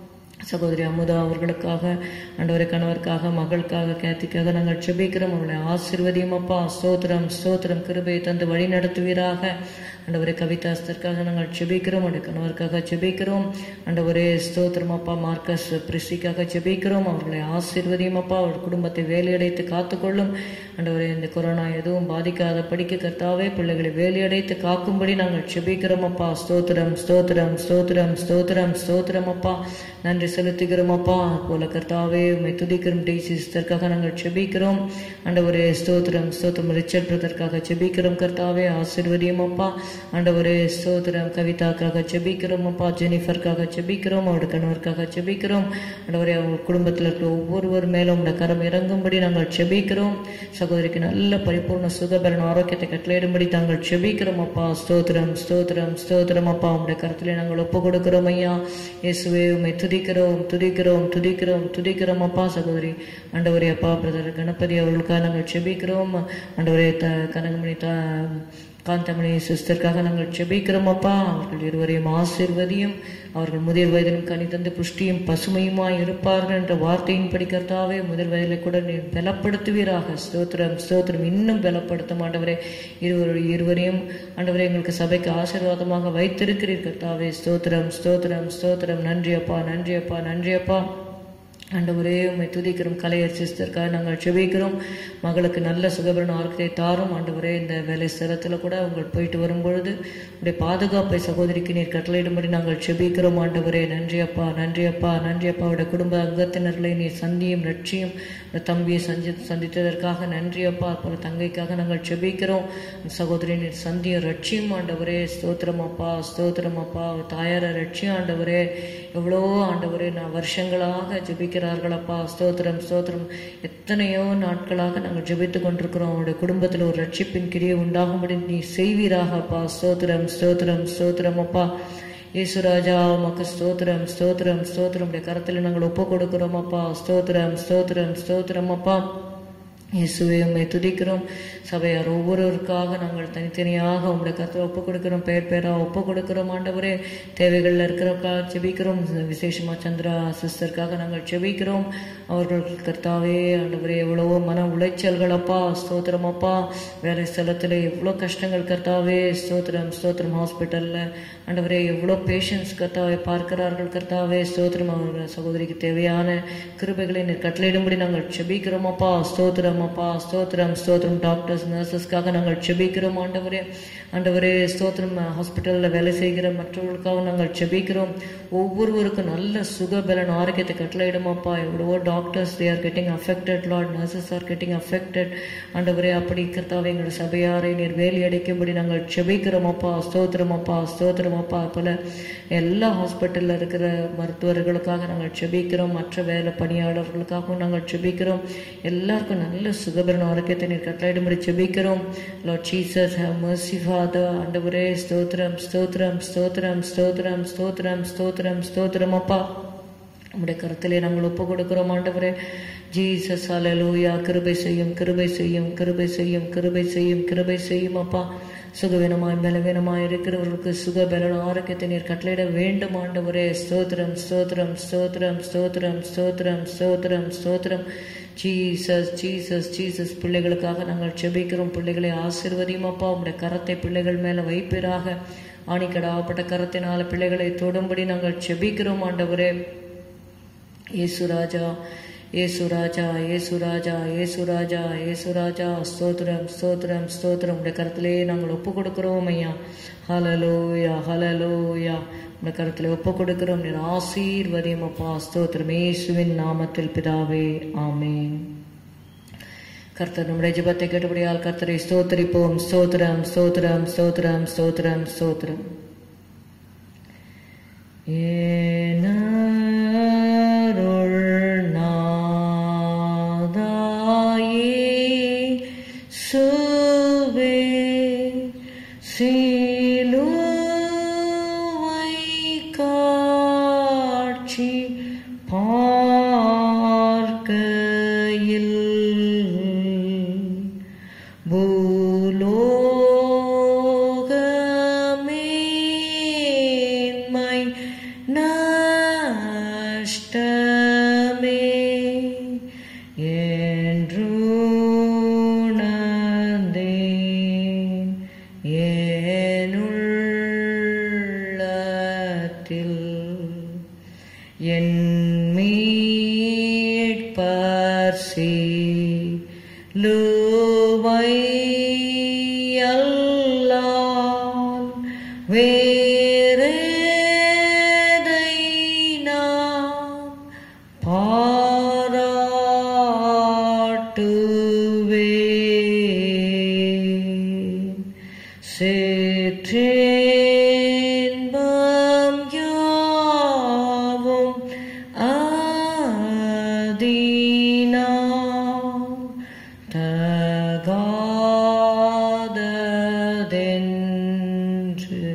சகோதரி அமுதா அவர்களுக்காக ஆண்டவரை கணவருக்காக மகளுக்காக கேத்திக்காக நாங்கள் செபிக்கிறோம் அவர்களை ஆசீர்வதியும் அப்பா ஸ்தோத்திரம் ஸ்தோத்திரம் கிருபையை தந்து வழி நடத்துவீராக ஆண்டவரே கவிதாஸ்தருக்காக நாங்கள் செபிக்கிறோம் அவருடைய கணவருக்காக செபிக்கிறோம் ஆண்டவரே ஸ்தோத்திரம் அப்பா மார்க்கஸ் பிரிஸ்டிக்காக செபிக்கிறோம் அவர்களை ஆசீர்வதியும் அப்பா அவர் குடும்பத்தை வேலையடைத்து காத்துக்கொள்ளும் ஆண்டவரே இந்த கொரோனா எதுவும் பாதிக்காத படிக்க கர்த்தாவே பிள்ளைகளை வேலையடைத்து காக்கும்படி நாங்கள் செபிக்கிறோம் அப்பா ஸ்தோத்திரம் ஸ்தோத்திரம் ஸ்தோத்திரம் ஸ்தோத்திரம் ஸ்தோத்திரம் அப்பா நன்றி செலுத்துகிறோம் அப்பா போல கர்த்தாவே உம்மை துதிக்கிறோம் டி சிஸ்டருக்காக நாங்கள் செபிக்கிறோம் ஆண்டவரே ஸ்தோத்திரம் ஸ்தோத்திரம் ரிச்சர்ட் பிரதற்காக செபிக்கிறோம் கர்த்தாவே ஆசீர்வதியும் அப்பா ஆண்டவரே ஸ்தோத்திரம் கவிதாக்காக செபிக்கிறோம் அப்பா ஜெனிஃபருக்காக செபிக்கிறோம் அவருடைய கணவருக்காக செபிக்கிறோம் ஆண்டவரே அவங்க குடும்பத்தில் இருக்கிற ஒவ்வொருவர் மேலும் உடைய கரம் இறங்கும்படி நாங்கள் செபிக்கிறோம் சகோதரிக்கு நல்ல பரிபூர்ண சுகபலன் ஆரோக்கியத்தை கட்டளையிடும்படி தாங்கள் செபிக்கிறோம் அப்பா ஸ்தோத்திரம் ஸ்தோத்திரம் ஸ்தோத்திரம் அப்பா உங்களுடைய கருத்திலே நாங்கள் ஒப்பு கொடுக்கிறோம் ஐயா இயேசுவே உம்மை துதிக்கிறோம் துதிக்கிறோம் துதிக்கிறோம் துதிக்கிறோம் அப்பா சகோதரி ஆண்டவரே அப்பா பிரதர் கணபதி அவர்களுக்காக நாங்கள் செபிக்கிறோம் ஆண்டவரே த கனகமணி த காந்தமணி சிஸ்டருக்காக நாங்கள் செபிக்கிறோம் அப்பா அவர்கள் இருவரையும் ஆசிர்வதியும் அவர்கள் முதிர் வயதிலும் கனி தந்து புஷ்டியும் பசுமையுமாய் இருப்பார்கள் என்ற வார்த்தையின் படிக்கிறதாவே முதல் வயதில் கூட நீ பலப்படுத்துவீராக ஸ்தோத்திரம் ஸ்தோத்திரம் இன்னும் பலப்படுத்தும் ஆண்டவரே இருவர் இருவரையும் ஆண்டவரே எங்களுக்கு சபைக்கு ஆசீர்வாதமாக வைத்திருக்கிறீர் கர்த்தாவே ஸ்தோத்திரம் ஸ்தோத்திரம் ஸ்தோத்திரம் நன்றி அப்பா நன்றி அப்பா நன்றி அப்பா ஆண்டவரே உம்மை துதிக்கிறோம் கலையர் சிஸ்டருக்காக நாங்கள் செபிக்கிறோம் மகளுக்கு நல்ல சுகபரண ஆரோக்கியத்தை தாரும் ஆண்டவரே இந்த வேலை ஸ்தலத்தில் கூட உங்கள் போயிட்டு வரும்பொழுது உடைய பாதுகாப்பை சகோதரிக்கு நீர் கட்டளையிடும்படி நாங்கள் செபிக்கிறோம் ஆண்டவரே நன்றி அப்பா நன்றி அப்பா நன்றி அப்பா அவருடைய குடும்ப அங்கத்தினர்களை நீர் சந்தியும் ரட்சியும் இந்த தம்பியை சந்தி சந்தித்ததற்காக நன்றி அப்பா அப்புறம் தங்கைக்காக நாங்கள் செபிக்கிறோம் சகோதரி நீர் சந்தியும் ரட்சியும் ஆண்டவரே ஸ்தோத்திரம் அப்பா ஸ்தோத்திரம் அப்பா தாயார ரட்சியும் ஆண்டவரே எவ்வளோ ஆண்டவரே நான் வருஷங்களாக ஜெபிக்கிறார்கள் அப்பா ஸ்தோத்திரம் ஸ்தோத்திரம் எத்தனையோ நாட்களாக நாங்கள் ஜெபித்து கொண்டிருக்கிறோம் அவருடைய குடும்பத்தில் ஒரு ரட்சிப்பின் கிரியை உண்டாகும்படி நீ செய்வீராக அப்பா ஸ்தோத்திரம் ஸ்தோத்திரம் ஸ்தோத்திரம் அப்பா ஈசுராஜா உமக்கு ஸ்தோத்திரம் ஸ்தோத்திரம் ஸ்தோத்திரம் உடைய கரத்தில் நாங்கள் ஒப்பு கொடுக்கிறோம் அப்பா ஸ்தோத்திரம் ஸ்தோத்திரம் ஸ்தோத்திரம் அப்பா இயேசுவை உம்மை துதிக்கிறோம் சபையார் ஒவ்வொருவருக்காக நாங்கள் தனித்தனியாக உங்களுடைய கருத்தை ஒப்பு கொடுக்கிறோம் பெயர் பெயராக ஒப்பு கொடுக்கிறோம் ஆண்டவரே தேவைகளில் இருக்கிறவக்காக செபிக்கிறோம் விசேஷமா சந்திரா சிஸ்டருக்காக நாங்கள் செபிக்கிறோம் அவர்கள் கர்த்தாவே ஆண்டவரே எவ்வளவோ மன உளைச்சல்கள் அப்பா ஸ்தோத்திரம் அப்பா வேலை ஸ்தலத்தில் எவ்வளோ கஷ்டங்கள் கர்த்தாவே ஸ்தோத்திரம் ஸ்தோத்திரம் ஹாஸ்பிட்டலில் ஆண்டவரே எவ்வளோ பேஷண்ட்ஸ் கர்த்தாவை பார்க்கிறார்கள் கர்த்தாவே ஸ்தோத்திரம் அவர்கள் சகோதரிக்கு தேவையான கிருபைகளை நீர் கட்டளையிடும்படி நாங்கள் செபிக்கிறோம் அப்பா ஸ்தோத்திரம் ஸ்தோத்திரம் அப்பா ஸ்தோத்திரம் ஸ்தோத்திரம் டாக்டர்ஸ் நர்சஸ்க்காக நாங்கள் செபிக்கிறோம் ஆண்டவரே ஆண்டவரே ஸ்தோத்திரம் ஹாஸ்பிட்டலில் வேலை செய்கிற மற்றவர்களுக்காக நாங்கள் செபிக்கிறோம் ஒவ்வொருவருக்கும் நல்ல சுகபலன் ஆரோக்கியத்தை கட்டளையிடுமாப்பா எவ்வளவோ doctors they are getting affected lord nurses are getting affected ஆண்டவரே அப்படி கர்த்தாவே எங்கள் சபையாரை நீர் வேலி அடைக்கும்படி நாங்கள் செபிக்கிறோம் அப்பா ஸ்தோத்திரம் அப்பா ஸ்தோத்திரம் அப்பா போல எல்லா ஹாஸ்பிட்டலில் இருக்கிற மருத்துவர்களுக்காக நாங்கள் செபிக்கிறோம் மற்ற வேலை பணியாளர்களுக்காகவும் நாங்கள் செபிக்கிறோம் எல்லாருக்கும் நல்ல சுகபலன் ஆரோக்கியத்தை நீர் கட்டளையிடும்படி செபிக்கிறோம் lord Jesus have mercy father ஆண்டவரே ஸ்தோத்திரம் ஸ்தோத்திரம் ஸ்தோத்திரம் ஸ்தோத்திரம் ஸ்தோத்திரம் ஸ்தோத்திரம் ஸ்தோத்திரம் அப்பா உம்முடைய கருத்திலே நாங்கள் ஒப்பு கொடுக்கிறோம் ஆண்டவரே ஜீசஸ் அலலூயா கிருபை செய்யும் கிருபை செய்யும் கிருபை செய்யும் கிருபை செய்யும் கிருபை செய்யும் அப்பா சுகவீனமாய் பலவீனமாய் இருக்கிறவர்களுக்கு சுக பலன் ஆரோக்கியத்தை நீர் கட்டளையிட வேண்டும் ஆண்டவரே ஸ்தோத்திரம் ஸ்தோத்திரம் ஸ்தோத்திரம் ஸ்தோத்திரம் ஸ்தோத்திரம் ஸ்தோத்திரம் ஸ்தோத்திரம் ஜீசஸ் ஜீசஸ் ஜீசஸ் பிள்ளைகளுக்காக நாங்கள் செபிக்கிறோம் பிள்ளைகளை ஆசிர்வதியும் அப்பா உம்முடைய கரத்தை பிள்ளைகள் மேல வைப்பீராக ஆணிக்கடாவப்பட்ட கரத்தினால பிள்ளைகளை தொடும்படி நாங்கள் செபிக்கிறோம் ஆண்டவரே இயேசு ராஜா இயேசு ராஜா இயேசு ராஜா இயேசு ராஜா இயேசு ராஜா ஸ்தோத்திரம் ஸ்தோத்திரம் ஸ்தோத்திரம் உடைய கருத்திலே நாங்கள் ஒப்பு கொடுக்கிறோம் ஐயா ஹலலோயா ஹலலோயா உடைய கருத்தில் ஒப்பு கொடுக்கிறோம் நீர் ஆசீர்வதியும் அப்பா ஸ்தோத்திரம் இயேசுவின் நாமத்தில் பிதாவே ஆமென் கர்த்தர் நம்முடைய ஜெபத்தை கேட்டபடியால் கர்த்தரை ஸ்தோத்திரிப்போம் ஸ்தோத்திரம் ஸ்தோத்திரம் ஸ்தோத்திரம் ஸ்தோத்திரம் ஸ்தோத்திரம் ஏனருள் நாதாயே சுவே சிலுவை காட்சி பார்க்கையில் பூலோகமேன்மை நஷ்டமே என்றுணர்ந்தேன் ஏனுள்ளத்தில் என் மீட்பர் லூவை அல்லால் வேறேதை நான் பாராட்டுவேன் சேற்றேன்பம் யாவும் அதீனாம் தகாததென்று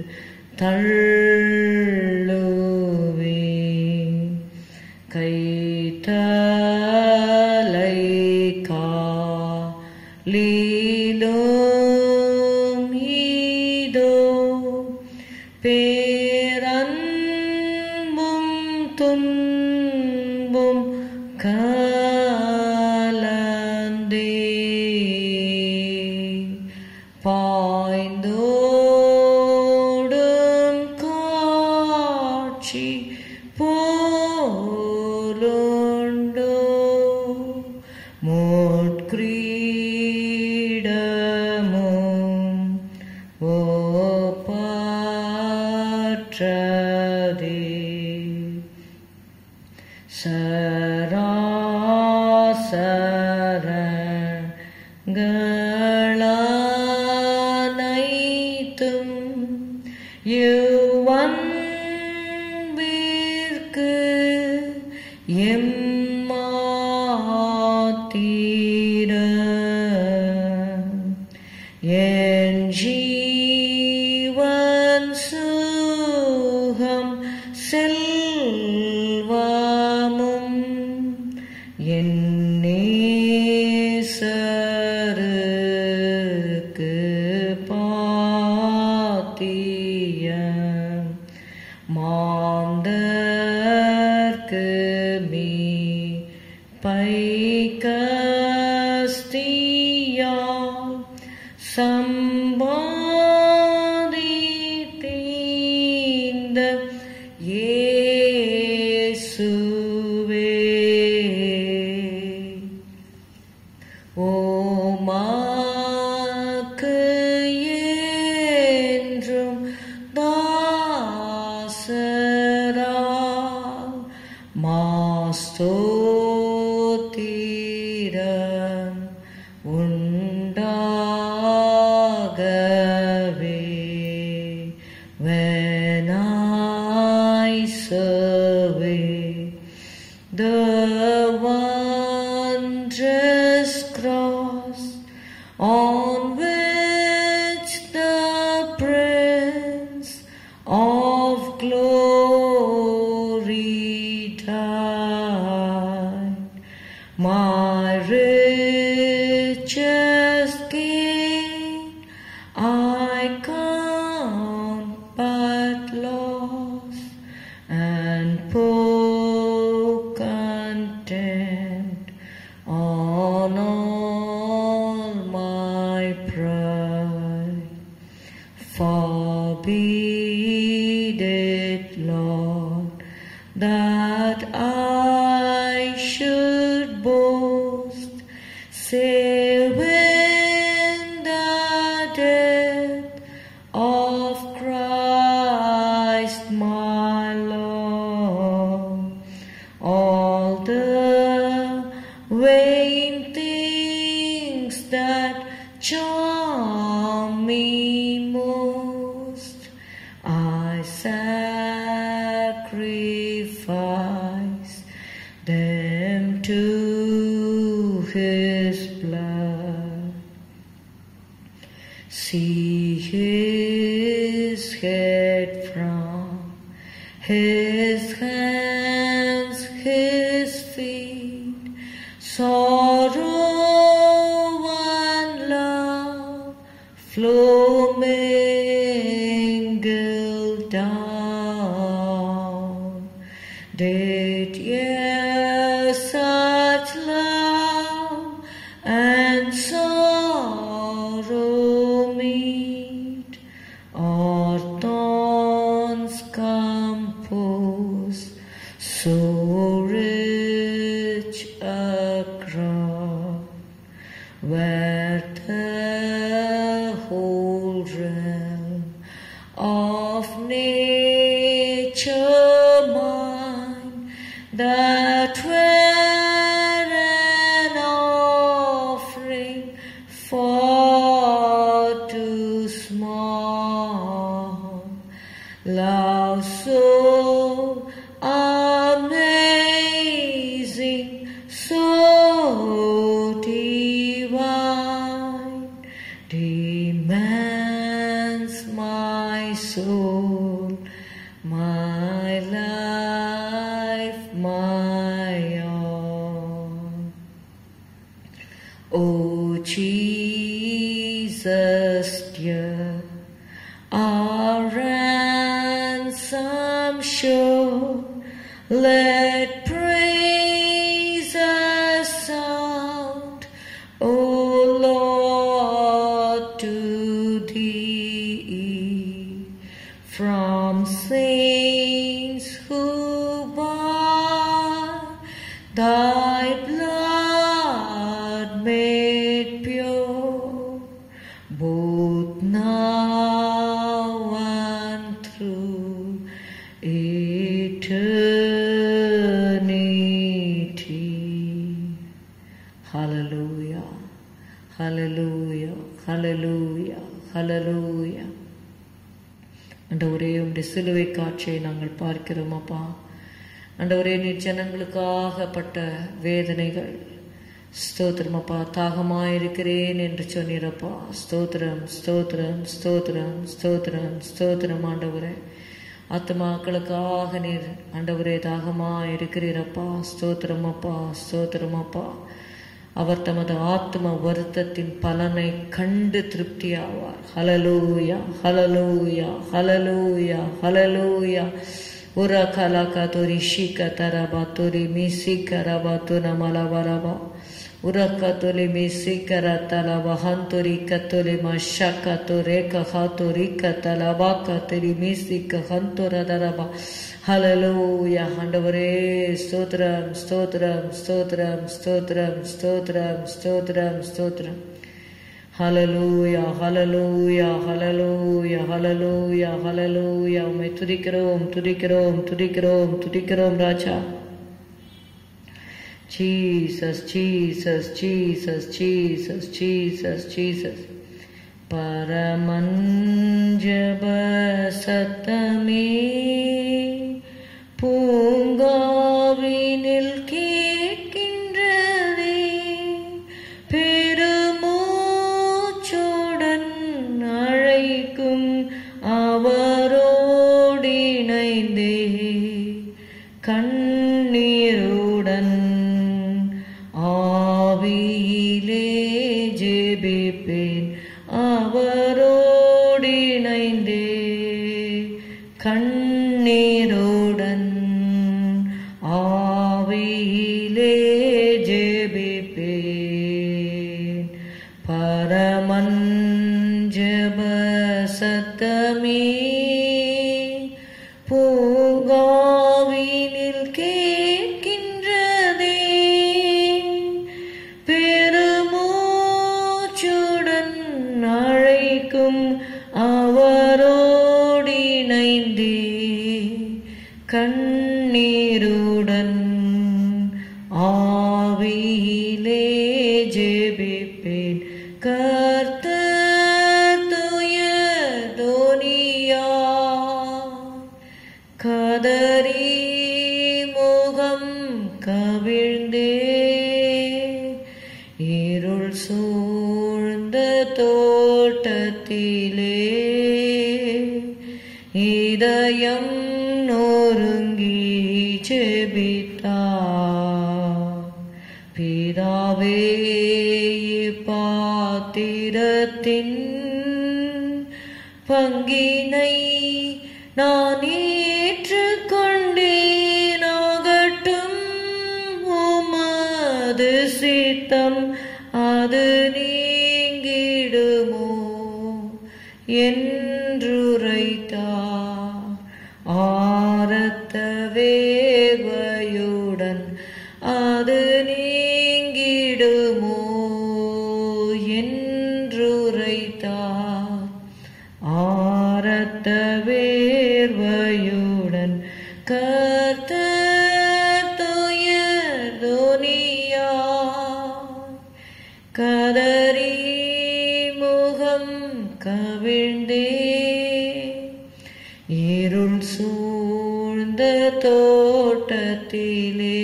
தள்ளுவேன் கைத்தலை காலிலும் இதோ பேரன்பும் துன்பும் கலந்தே பாய்ந்தோடும் காட்சி போலுண்டோ முட்கிரீடமும் ஓப்பற்றதே சராசரங்களனைத்தும் யுவன்பிற்கு எம்மாத்திர என் ஜீவன் சுகம் செல்வமும் என் நேசருக்கு பாத்தியம் மாந்தர்க்கு மீ பைகஸ்தியா சம்பாதித்தீந்த இயேசுவே ஓமாக்கு என்றும் தாசரா மாஸ்தோத்திரம் உண்டாகவே when I survey the wondrous cross on which the Prince of Glory died, my richest gain I count but loss and pour content on all my pride. Forbid it, Lord, that I should boast, save in the death of Christ my Lord. All the vain things that charm me most, I sacrifice them to His blood. See his head from his hands, his feet, sorrow and love flow mingled down. Did yes such love and sorrow meet, or thorns compose so rich a crown, where the whole realm of nature mine that were an offering far too small. Love so amazing, so divine, demands my soul, my life, my all. O Jesus, dear, our ransom sure, let praises sound, O Lord, to thee, from saints who by thy blood made pure, both now and through eternity. Hallelujah. Hallelujah. Hallelujah. Hallelujah. ஆண்டவரே உடைய சிலுவை காட்சியை நாங்கள் பார்க்கிறோம் அப்பா ஆண்டவரே நீர் ஜனங்களுக்காகப்பட்ட வேதனைகள் ஸ்தோத்திரம் அப்பா தாகமாயிருக்கிறேன் என்று சொன்னீரப்பா ஸ்தோத்திரம் ஸ்தோத்திரம் ஸ்தோத்திரம் ஸ்தோத்திரம் ஸ்தோத்திரம் ஆண்டவரே ஆத்மாக்களுக்காக நீர் ஆண்டவரே தாகமாக இருக்கிறீரப்பா ஸ்தோத்திரம் அப்பா ஸ்தோத்திரம் அப்பா அவர் தமது ஆத்ம வருத்தத்தின் பலனை கண்டு திருப்தியாவார் ஹலலூயா ஹலலூயா ஹலலூயா ஹலலூயா உர கலக தொரி ஷிக தரபா தொரி மிசி கரபா துன மலவரபா Urakatuli misikara talabahanturi katuli mashakaturi kahaturi katalabakaturi misika hantura daraba. Hallelujah. ஆண்டவரே ஸ்தோத்திரம் ஸ்தோத்திரம் ஸ்தோத்திரம் ஸ்தோத்திரம் ஸ்தோத்திரம் ஸ்தோத்திரம் ஸ்தோத்திரம் hallelujah hallelujah hallelujah hallelujah hallelujah உம்மை துதிக்கிறோம் துதிக்கிறோம் துதிக்கிறோம் துதிக்கிறோம் ராஜா Jesus, Jesus, Jesus, Jesus, Jesus, Jesus. பரமஞ்சப சத்தமே பூங்காவினில் கேட்கின்றதே பெருமூச்சுடன் அழைக்கும் அவரோடிணைந்தே கண்ணீருடன் ஆவியிலே ஜெபிப்பேன் அவரோடிணைந்தே கண்ணீருடன் ஆவியிலே ஜெபிப்பேன் பரமன் ஜப சத்தமே பூங்காவினில் கேட்கின்றதே பெருமூச்சுடன் அழைக்கும் அவரோடிணைந்தே கண்ணீருடன் ஆவியிலே ஜெபிப்பேன் கர்த்தர் துய தோனியா கதறி முகம் கவிழ்ந்தே இருள் சூழ்ந்த தோட்டத்திலே இதயம் நொறுங்கி செபித்தார் பிதாவே பாத்திரத்தின் பங்கினை நான் ஏற்றுக்கொண்டேனாகட்டும் உமது சித்தம் அது நீங்கிடுமோ என்றுரைத்தார் ஆரத்த வேர்வையுடன் அது நீங்கிடுமோ என்றுரைத்தார் ஆரத்த வேர்வையுடன் கர்த்தர் துயர் துனியா கதறி முகம் கவிழ்ந்தே இருள் சூழ்ந்த தோட்டத்திலே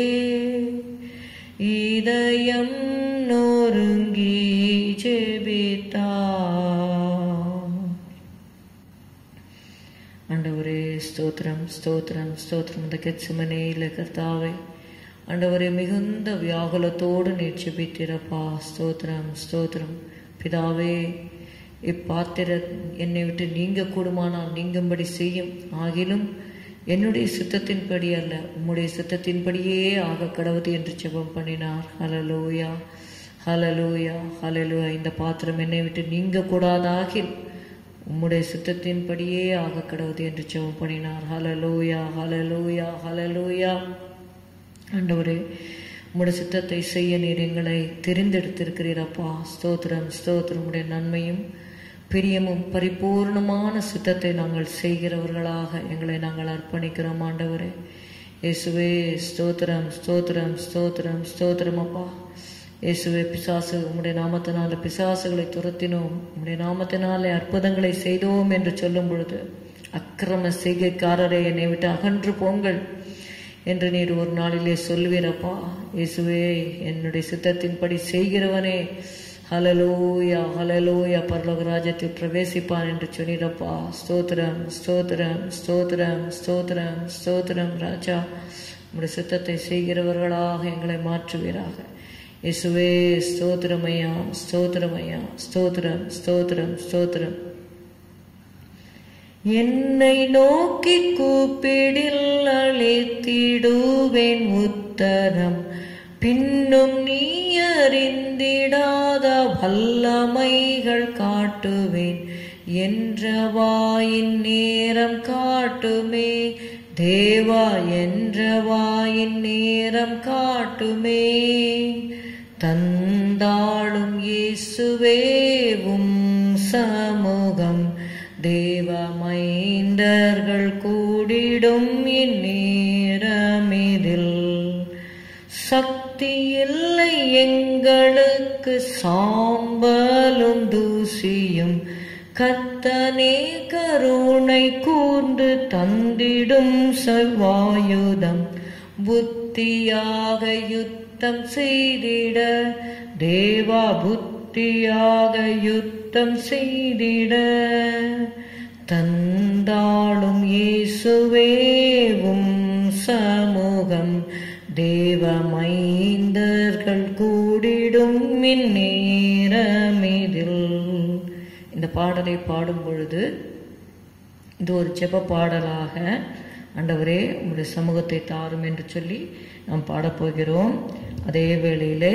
இதயம் நொறுங்கி ஜெபித்தார் ஆண்டவரே ஸ்தோத்திரம் ஸ்தோத்திரம் ஸ்தோத்திரம் இந்த கெச்சமனையில் கர்த்தாவே ஆண்டவரே மிகுந்த வியாகுலத்தோடு நீர் ஜெபித்திரப்பா ஸ்தோத்திரம் ஸ்தோத்திரம் பிதாவே இப்பாத்திர என்னை விட்டு நீங்க கூடுமானால் நீங்கும்படி செய்யும் ஆகிலும் என்னுடைய சித்தத்தின்படி அல்ல உம்முடைய சித்தத்தின்படியே ஆக கடவுது என்று ஜெபம் பண்ணினார் ஹலலூயா ஹலலூயா ஹலலூயா இந்த பாத்திரம் என்னை விட்டு நீங்க கூடாதாகில் உம்முடைய சித்தத்தின்படியே ஆக கடவுது என்று ஜெபம் பண்ணினார் ஹலலூயா ஹலலூயா ஹலலூயா ஆண்டவரே உம்முடைய சித்தத்தை செய்ய நீர் எங்களை தெரிந்தெடுத்திருக்கிறீரப்பா ஸ்தோத்திரம் ஸ்தோத்திரம் உடைய நன்மையும் பிரியமும் பரிபூர்ணமான சித்தத்தை நாங்கள் செய்கிறவர்களாக எங்களை நாங்கள் அர்ப்பணிக்கிறோம் ஆண்டவரே இயேசுவே ஸ்தோத்திரம் ஸ்தோத்திரம் ஸ்தோத்திரம் ஸ்தோத்திரம் அப்பா இயேசுவே பிசாசு உம்முடைய நாமத்தினால பிசாசுகளை துரத்தினோம் உம்முடைய நாமத்தினாலே அற்புதங்களை செய்தோம் என்று சொல்லும் பொழுது அக்கிரம செய்கைக்காரரை என்னை விட்டு அகன்று போங்கள் என்று நீர் ஒரு நாளிலே சொல்வீரப்பா இயேசுவே என்னுடைய சித்தத்தின்படி செய்கிறவனே ஹலலூயா ஹலலூயா பரலோக ராஜ்யத்தில் பிரவேசிப்பான் என்று சொன்னீரப்பா ஸ்தோத்திரம் ஸ்தோத்திரம் ஸ்தோத்திரம் ஸ்தோத்திரம் ஸ்தோத்திரம் ராஜா உம்முடைய சித்தத்தை செய்கிறவர்களாக எங்களை மாற்றுவீராக இயேசுவே ஸ்தோத்திரமையா ஸ்தோத்திரமையா ஸ்தோத்திரம் ஸ்தோத்திரம் ஸ்தோத்திரம் என்னை நோக்கி கூப்பிடில் அளித்திடுவேன் உத்தரம் பின்னும் நீ அறிந்திடாத வல்லமைகள் காட்டுவேன் என்ற வாயின் நேரம் காட்டுமே தேவா என்ற வாயின் நேரம் காட்டுமே தந்தாளும் இயேசுவேவும் சமூகம் தேவ மைந்தர்கள் கூடிடும் இந்நேரமிதில் சக்தி இல்லை எங்களுக்கு சாம்பலும் தூசியும் கத்தனே கருணை கூர்ந்து தந்திடும் செவ்வாயுதம் புத்தியாக யுத்தம் செய்திட தேவா புத்தியாக யுத்தம் செய்திட தந்தாளும் இயேசுவேவும் சமூகம் தேவ மைந்தர்கள் கூடிடும் இந்நேரமிதில் இந்த பாடலை பாடும் பொழுது இது ஒரு ஜெப பாடலாக ஆண்டவரே உங்களுடைய சமூகத்தை தாரும் என்று சொல்லி நாம் பாடப்போகிறோம் அதே வேளையிலே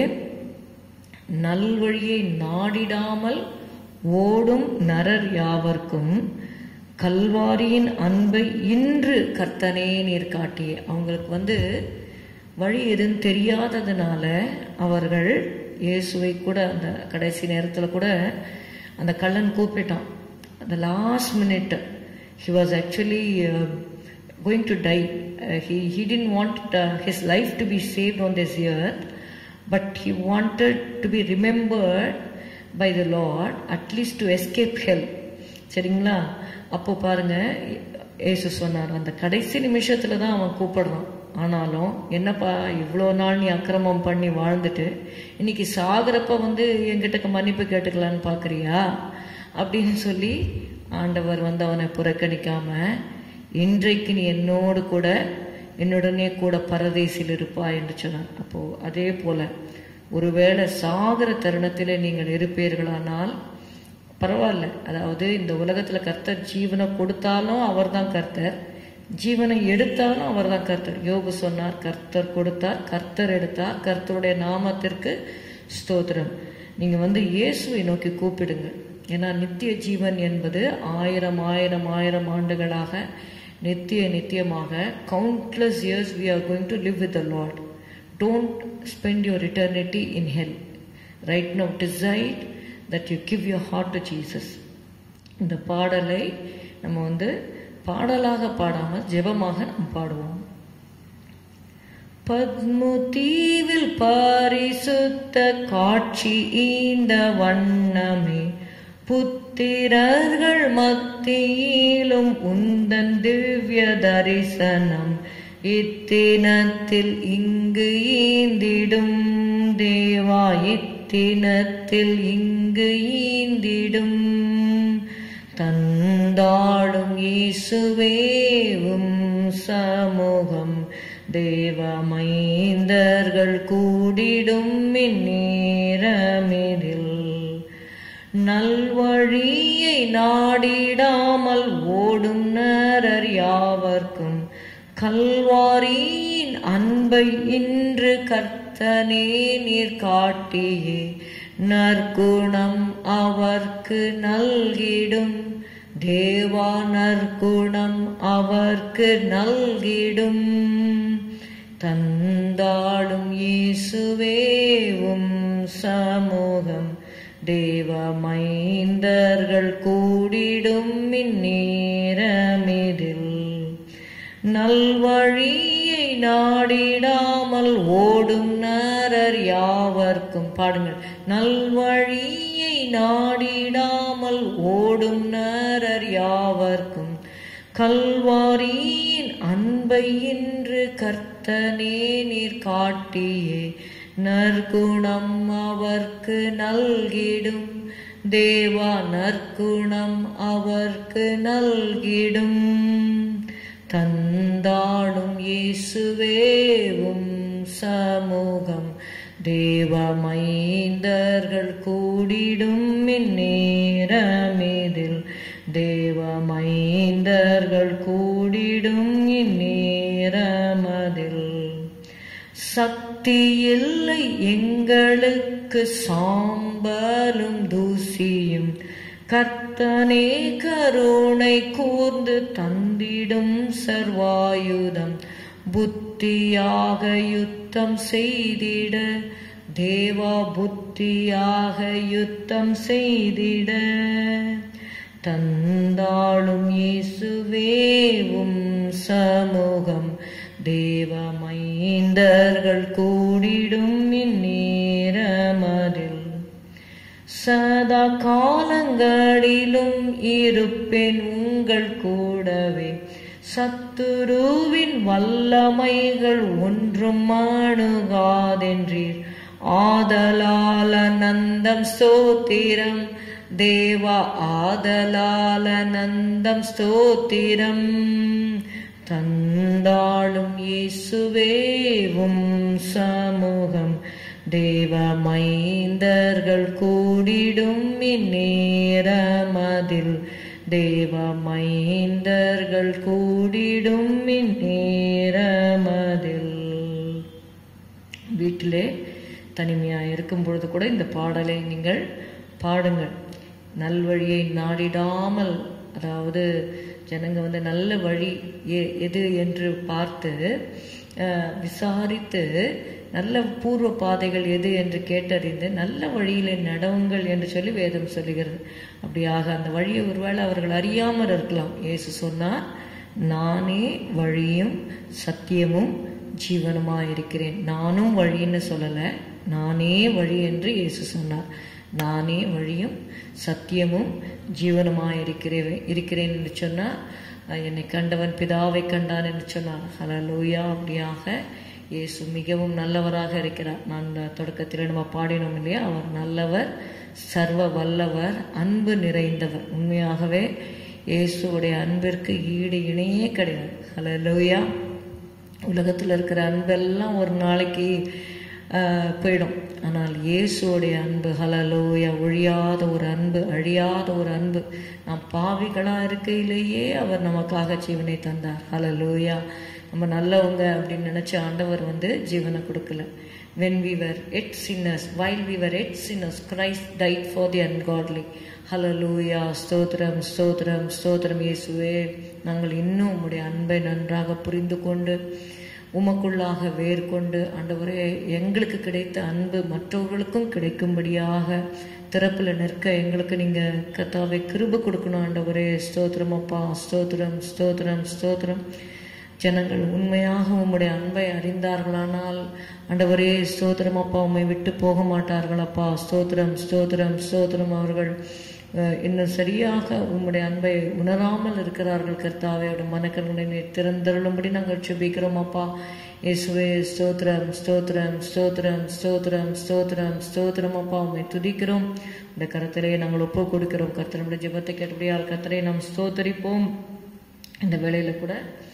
நல்வழியை நாடிடாமல் ஓடும் நரர் யாவர்க்கும் கல்வாரியின் அன்பை இன்று கர்த்தனே நீர் காட்டிய அவங்களுக்கு வந்து வழி எதுன்னு தெரியாததுனால அவர்கள் இயேசுவை கூட அந்த கடைசி நேரத்தில் கூட அந்த கள்ளன் கூப்பிட்டான் அந்த last minute he was actually going to die he he didn't want his life to be saved on this earth but he wanted to be remembered by the lord at least to escape hell சரிங்களா அப்போ பாருங்க ஏசு சொன்னார் அந்த கடைசி நிமிஷத்துல தான் அவன் கூப்பிடுறான் ஆனாலும் என்னப்பா இவ்வளோ நாள் நீ அக்கிரமம் பண்ணி வாழ்ந்துட்டு இன்னைக்கு சாகிறப்ப வந்து என்கிட்ட மன்னிப்பு கேட்டுக்கலான்னு பார்க்குறியா அப்படின்னு சொல்லி ஆண்டவர் வந்து அவனை புறக்கணிக்காம இன்றைக்கு நீ என்னோடு கூட என்னுடனே கூட பரதேசில் இருப்பா என்று சொன்னார் அப்போ அதே போல ஒருவேளை சாகிற தருணத்திலே நீங்கள் இருப்பீர்களானால் பரவாயில்ல அதாவது இந்த உலகத்துல கர்த்தர் ஜீவனை கொடுத்தாலும் அவர்தான் கர்த்தர் ஜீவனை எடுத்தாலும் அவர்தான் கர்த்தர் யோகு சொன்னார் கர்த்தர் கொடுத்தார் கர்த்தர் எடுத்தார் கர்த்தருடைய நாமத்திற்கு ஸ்தோத்திரம் நீங்க வந்து இயேசுவை நோக்கி கூப்பிடுங்க ஏன்னா நித்திய ஜீவன் என்பது ஆயிரம் ஆயிரம் ஆயிரம் ஆண்டுகளாக நித்திய நித்தியமாக countless years we are going to live with the lord don't spend your eternity in hell right now decide that you give your heart to Jesus இந்த பாடலை நம்ம வந்து பாடலாக பாடாமல் ஜெபமாக நாம் பாடுவோம் பத்மு தீவில் பாரிசுத்த காட்சி ஈந்த வண்ணமே புத்திரர்கள் மத்தியிலும் உந்தன் திவ்ய தரிசனம் இத்தினத்தில் இங்கு ஈந்திடும் தேவா இத்தினத்தில் இங்கு ஈந்திடும் தந்தாடும் இயேசுவேவும் சமூகம் தேவ மைந்தர்கள் கூடிடும் இந்நேரமிதில் நல்வழியை நாடிடாமல் ஓடும் நரர் யாவர்க்கும் கல்வாரியின் அன்பை இன்று கர்த்தனே நீர் காட்டியே நற்குணம் அவர்க்கு நல்கிடும் தேவா நற்குணம் அவர்க்கு நல்கிடும் தந்தாடும் இயேசுவேவும் சமூகம் தேவ மைந்தர்கள் கூடிடும் இந்நேரமிதில் நல்வழியை நாடிடாமல் ஓடும் நரர் யாவர்க்கும் பாடுங்கள் நல்வழியை நாடிடாமல் ஓடும் நரர் யாவர்க்கும் கல்வாரியின் அன்பை இன்று கர்த்தனே நீர் காட்டியே நற்குணம் அவர்க்கு நல்கிடும் தேவா நற்குணம் அவர்க்கு நல்கிடும் தந்தாடும் இயேசுவேவும் சமூகம் தேவ மைந்தர்கள் கூடிடும் இந்நேரமிதில் தேவ மைந்தர்கள் கூடிடும் இந்நேரமதில் சக்தி சக்தி இல்லை எங்களுக்கு சாம்பலும் தூசியும் கர்த்தனே கருணை கூர்ந்து தந்திடும் சர்வாயுதம் புத்தியாக யுத்தம் செய்திட தேவா புத்தியாக யுத்தம் செய்திட தந்தாளும் இயேசுவேவும் சமூகம் தேவமைந்தர்கள் கூடிடும் இந்நேரமதில் சதா காலங்களிலும் இருப்பேன் உங்கள் கூடவே சத்துருவின் வல்லமைகள் ஒன்றும் அணுகாதென்றீர் ஆதலால நந்தம் ஸ்தோத்திரம் தேவா ஆதலால நந்தம் ஸ்தோத்திரம் தந்தாளும் இயேசுவேவும் சமூகம் தேவமைந்தர்கள் கூடிடும் இந்நேரமதில் தேவமைந்தர்கள் கூடிடும் இந்நேரமதில் வீட்டிலே தனிமையாக இருக்கும் பொழுது கூட இந்த பாடலை நீங்கள் பாடுங்கள் நல்வழியை நாடிடாமல் அதாவது ஜனங்க வந்து நல்ல வழி எ- எது என்று பார்த்து அஹ், விசாரித்து நல்ல பூர்வ பாதைகள் எது என்று கேட்டறிந்து நல்ல வழியிலே நடவுங்கள் என்று சொல்லி வேதம் சொல்லுகிறது அப்படியாக அந்த வழியை ஒருவேளை அவர்கள் அறியாமல் இருக்கலாம் இயேசு சொன்னார் நானே வழியும் சத்தியமும் ஜீவனுமாய் இருக்கிறேன் நானும் வழின்னு சொல்லலை நானே வழி என்று இயேசு சொன்னார் நானே வழியும் சத்தியமும் ஜீவனுமாய் இருக்கிறேன் இருக்கிறேன் என்று சொன்னார் அஹ் என்னை கண்டவன் பிதாவை கண்டான் என்று சொன்னார் ஹலலூயா அப்படியாக இயேசு மிகவும் நல்லவராக இருக்கிறார் நான் இந்த தொடக்கத்தில் நம்ம பாடினோம் இல்லையா அவர் நல்லவர் சர்வ வல்லவர் அன்பு நிறைந்தவர் உண்மையாகவே இயேசுவுடைய அன்பிற்கு ஈடு இணையே கிடையாது ஹலலூயா உலகத்தில் இருக்கிற அன்பெல்லாம் ஒரு நாளைக்கு ஆஹ், போயிடும் ஆனால் இயேசுவோடைய அன்பு ஹலலோயா ஒழியாத ஒரு அன்பு அழியாத ஒரு அன்பு நாம் பாவிகளாக இருக்கையிலேயே அவர் நமக்காக ஜீவனை தந்தார் ஹலலோயா நம்ம நல்லவங்க அப்படின்னு நினச்ச ஆண்டவர் வந்து ஜீவனை கொடுக்கல when we were yet sinners while we were yet sinners christ died for the ungodly hallelujah ஸ்தோத்திரம் ஸ்தோத்திரம் ஸ்தோத்திரம் இயேசுவே நாங்கள் இன்னும் உம்முடைய அன்பை நன்றாக புரிந்து கொண்டு உமக்குள்ளாக வேர்கொண்டு ஆண்டவரே எங்களுக்கு கிடைத்த அன்பு மற்றவர்களுக்கும் கிடைக்கும்படியாக திறப்புல நிற்க எங்களுக்கு நீங்க கத்தாவை கிருப கொடுக்கணும் ஆண்டவரே ஸ்தோத்திரம் அப்பா ஸ்தோத்திரம் ஸ்தோத்திரம் ஸ்தோத்திரம் ஜனங்கள் உண்மையாக உம்முடைய அன்பை அறிந்தார்களானால் ஆண்டவரே ஸ்தோத்திரம் அப்பா உம்மை விட்டு போக மாட்டார்கள் அப்பா ஸ்தோத்திரம் ஸ்தோத்திரம் ஸ்தோத்திரம் அவர்கள் அஹ், இன்னும் சரியாக உம்முடைய அன்பை உணராமல் இருக்கிறார்கள் கர்த்தாவே அவருடைய மனக்கண்களை திறந்தருளும்படி நாங்கள் சுபிக்கிறோம் அப்பா இயேசுவே ஸ்தோத்திரம் ஸ்தோத்திரம் ஸ்தோத்திரம் ஸ்தோத்திரம் ஸ்தோத்திரம் ஸ்தோத்திரம் அப்பா உம்மை துதிக்கிறோம் இந்த கருத்திலே நாங்கள் ஒப்பு கொடுக்கிறோம் கர்த்தனுடைய ஜெபத்தை கேட்டபடியால் கர்த்தரை நாம் ஸ்தோத்தரிப்போம் இந்த வேளையில கூட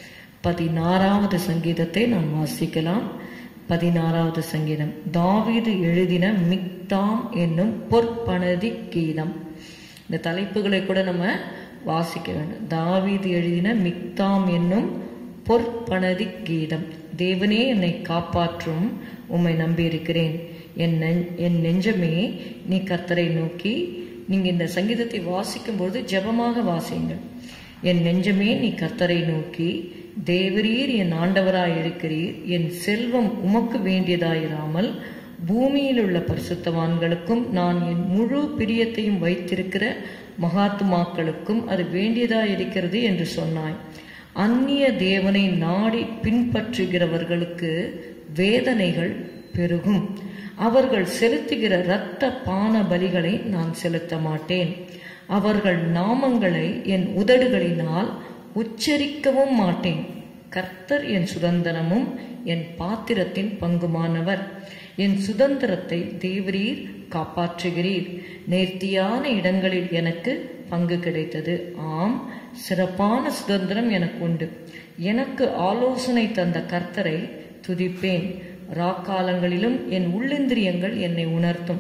பதினாறாவது சங்கீதத்தை நாம் வாசிக்கலாம் பதினாறாவது சங்கீதம் தாவீது எழுதின மிக்தாம் என்னும் பொற்பனதி கீதம் இந்த தலைப்புகளை கூட நம்ம வாசிக்க வேண்டும் தாவீது எழுதின மிக்தாம் என்னும் பொற்பனதி கீதம் தேவனே என்னை காப்பாற்றும் உம்மை நம்பியிருக்கிறேன் என் நெஞ் என் நெஞ்சமே நீ கர்த்தரை நோக்கி நீங்க இந்த சங்கீதத்தை வாசிக்கும்போது ஜெபமாக வாசியுங்கள் என் நெஞ்சமே நீ கர்த்தரை நோக்கி தேவரீர் என் ஆண்டவராய் இருக்கிறீர் என் செல்வம் உமக்கு வேண்டியதாயிராமல் பூமியில் உள்ள பரிசுத்தவான்களுக்கும் நான் என் முழு பிரியத்தையும் வைத்திருக்கிற மகாத்மாக்களுக்கும் அது வேண்டியதாயிருக்கிறது என்று சொன்னாய் அந்நிய தேவனை நாடி பின்பற்றுகிறவர்களுக்கு வேதனைகள் பெருகும் அவர்கள் செலுத்துகிற இரத்த பான பலிகளை நான் செலுத்த மாட்டேன் அவர்கள் நாமங்களை என் உதடுகளினால் உச்சரிக்கவும் மாட்டேன் கர்த்தர் என் சுதந்திரமும் என் பாத்திரத்தின் பங்குமானவர் என் சுதந்திரத்தை தேவரீர் காப்பாற்றுகிறீர் நேர்த்தியான இடங்களில் எனக்கு பங்கு கிடைத்தது ஆம் சிறப்பான சுதந்திரம் எனக்கு உண்டு எனக்கு ஆலோசனை தந்த கர்த்தரை துதிப்பேன் ராக்காலங்களிலும் என் உள்ளிந்திரியங்கள் என்னை உணர்த்தும்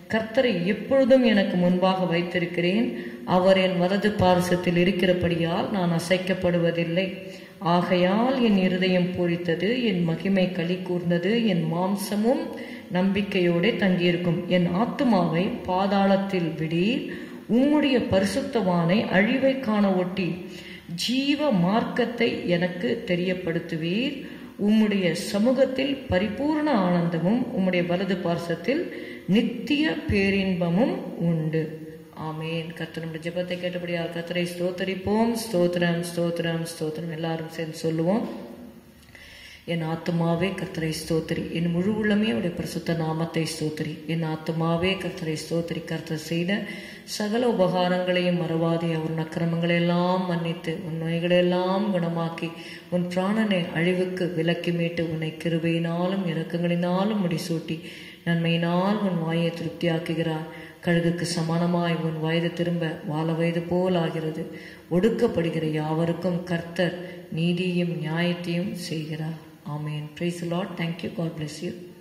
கர்த்தரை எப்பொழுதும் எனக்கு முன்பாக வைத்திருக்கிறேன் அவர் என் வலது பாரசத்தில் இருக்கிறபடியால் நான் அசைக்கப்படுவதில்லை ஆகையால் என் இருதயம் பூரித்தது என் மகிமை களி கூர்ந்தது என் மாம்சமும் நம்பிக்கையோടെ தங்கியிருக்கும் என் ஆத்துமாவை பாதாளத்தில் விடீர் உம்முடைய பரிசுத்தவானை அழிவை காண ஒட்டி ஜீவ மார்க்கத்தை எனக்கு தெரியப்படுத்துவீர் உம்முடைய சமூகத்தில் பரிபூர்ண ஆனந்தமும் உம்முடைய வலது பார்சத்தில் நித்திய பேரின்பமும் உண்டு ஆமேன் கர்த்தர் நம்முடைய ஜெபத்தை கேட்டபடியால் கர்த்தரை ஸ்தோத்தரிப்போம் ஸ்தோத்திரம் ஸ்தோத்திரம் ஸ்தோத்திரம் எல்லாரும் சேர்ந்து சொல்லுவோம் என் ஆத்துமாவே கர்த்தரை ஸ்தோத்திரி என் முழு உள்ளமே உடைய பரிசுத்த நாமத்தை ஸ்தோத்திரி என் ஆத்துமாவே கர்த்தரை ஸ்தோத்திரி கர்த்தர் செய்த சகல உபகாரங்களையும் மறவாதே உன் அக்கிரமங்களை எல்லாம் மன்னித்து உன் நோய்களெல்லாம் குணமாக்கி உன் பிராணனை அழிவுக்கு விலக்கி மீட்டு உன்னை கிருபையினாலும் இறக்கங்களினாலும் முடிசூட்டி நன்மையினால் உன் வாயை திருப்தியாக்குகிறார் கழுகுக்கு சமானமாய் உன் வயது திரும்ப வாழ வயது போல் ஆகிறது ஒடுக்கப்படுகிற யாவருக்கும் கர்த்தர் நீதியும் நியாயத்தையும் செய்கிறார் ஆமேன் praise lord thank you God bless you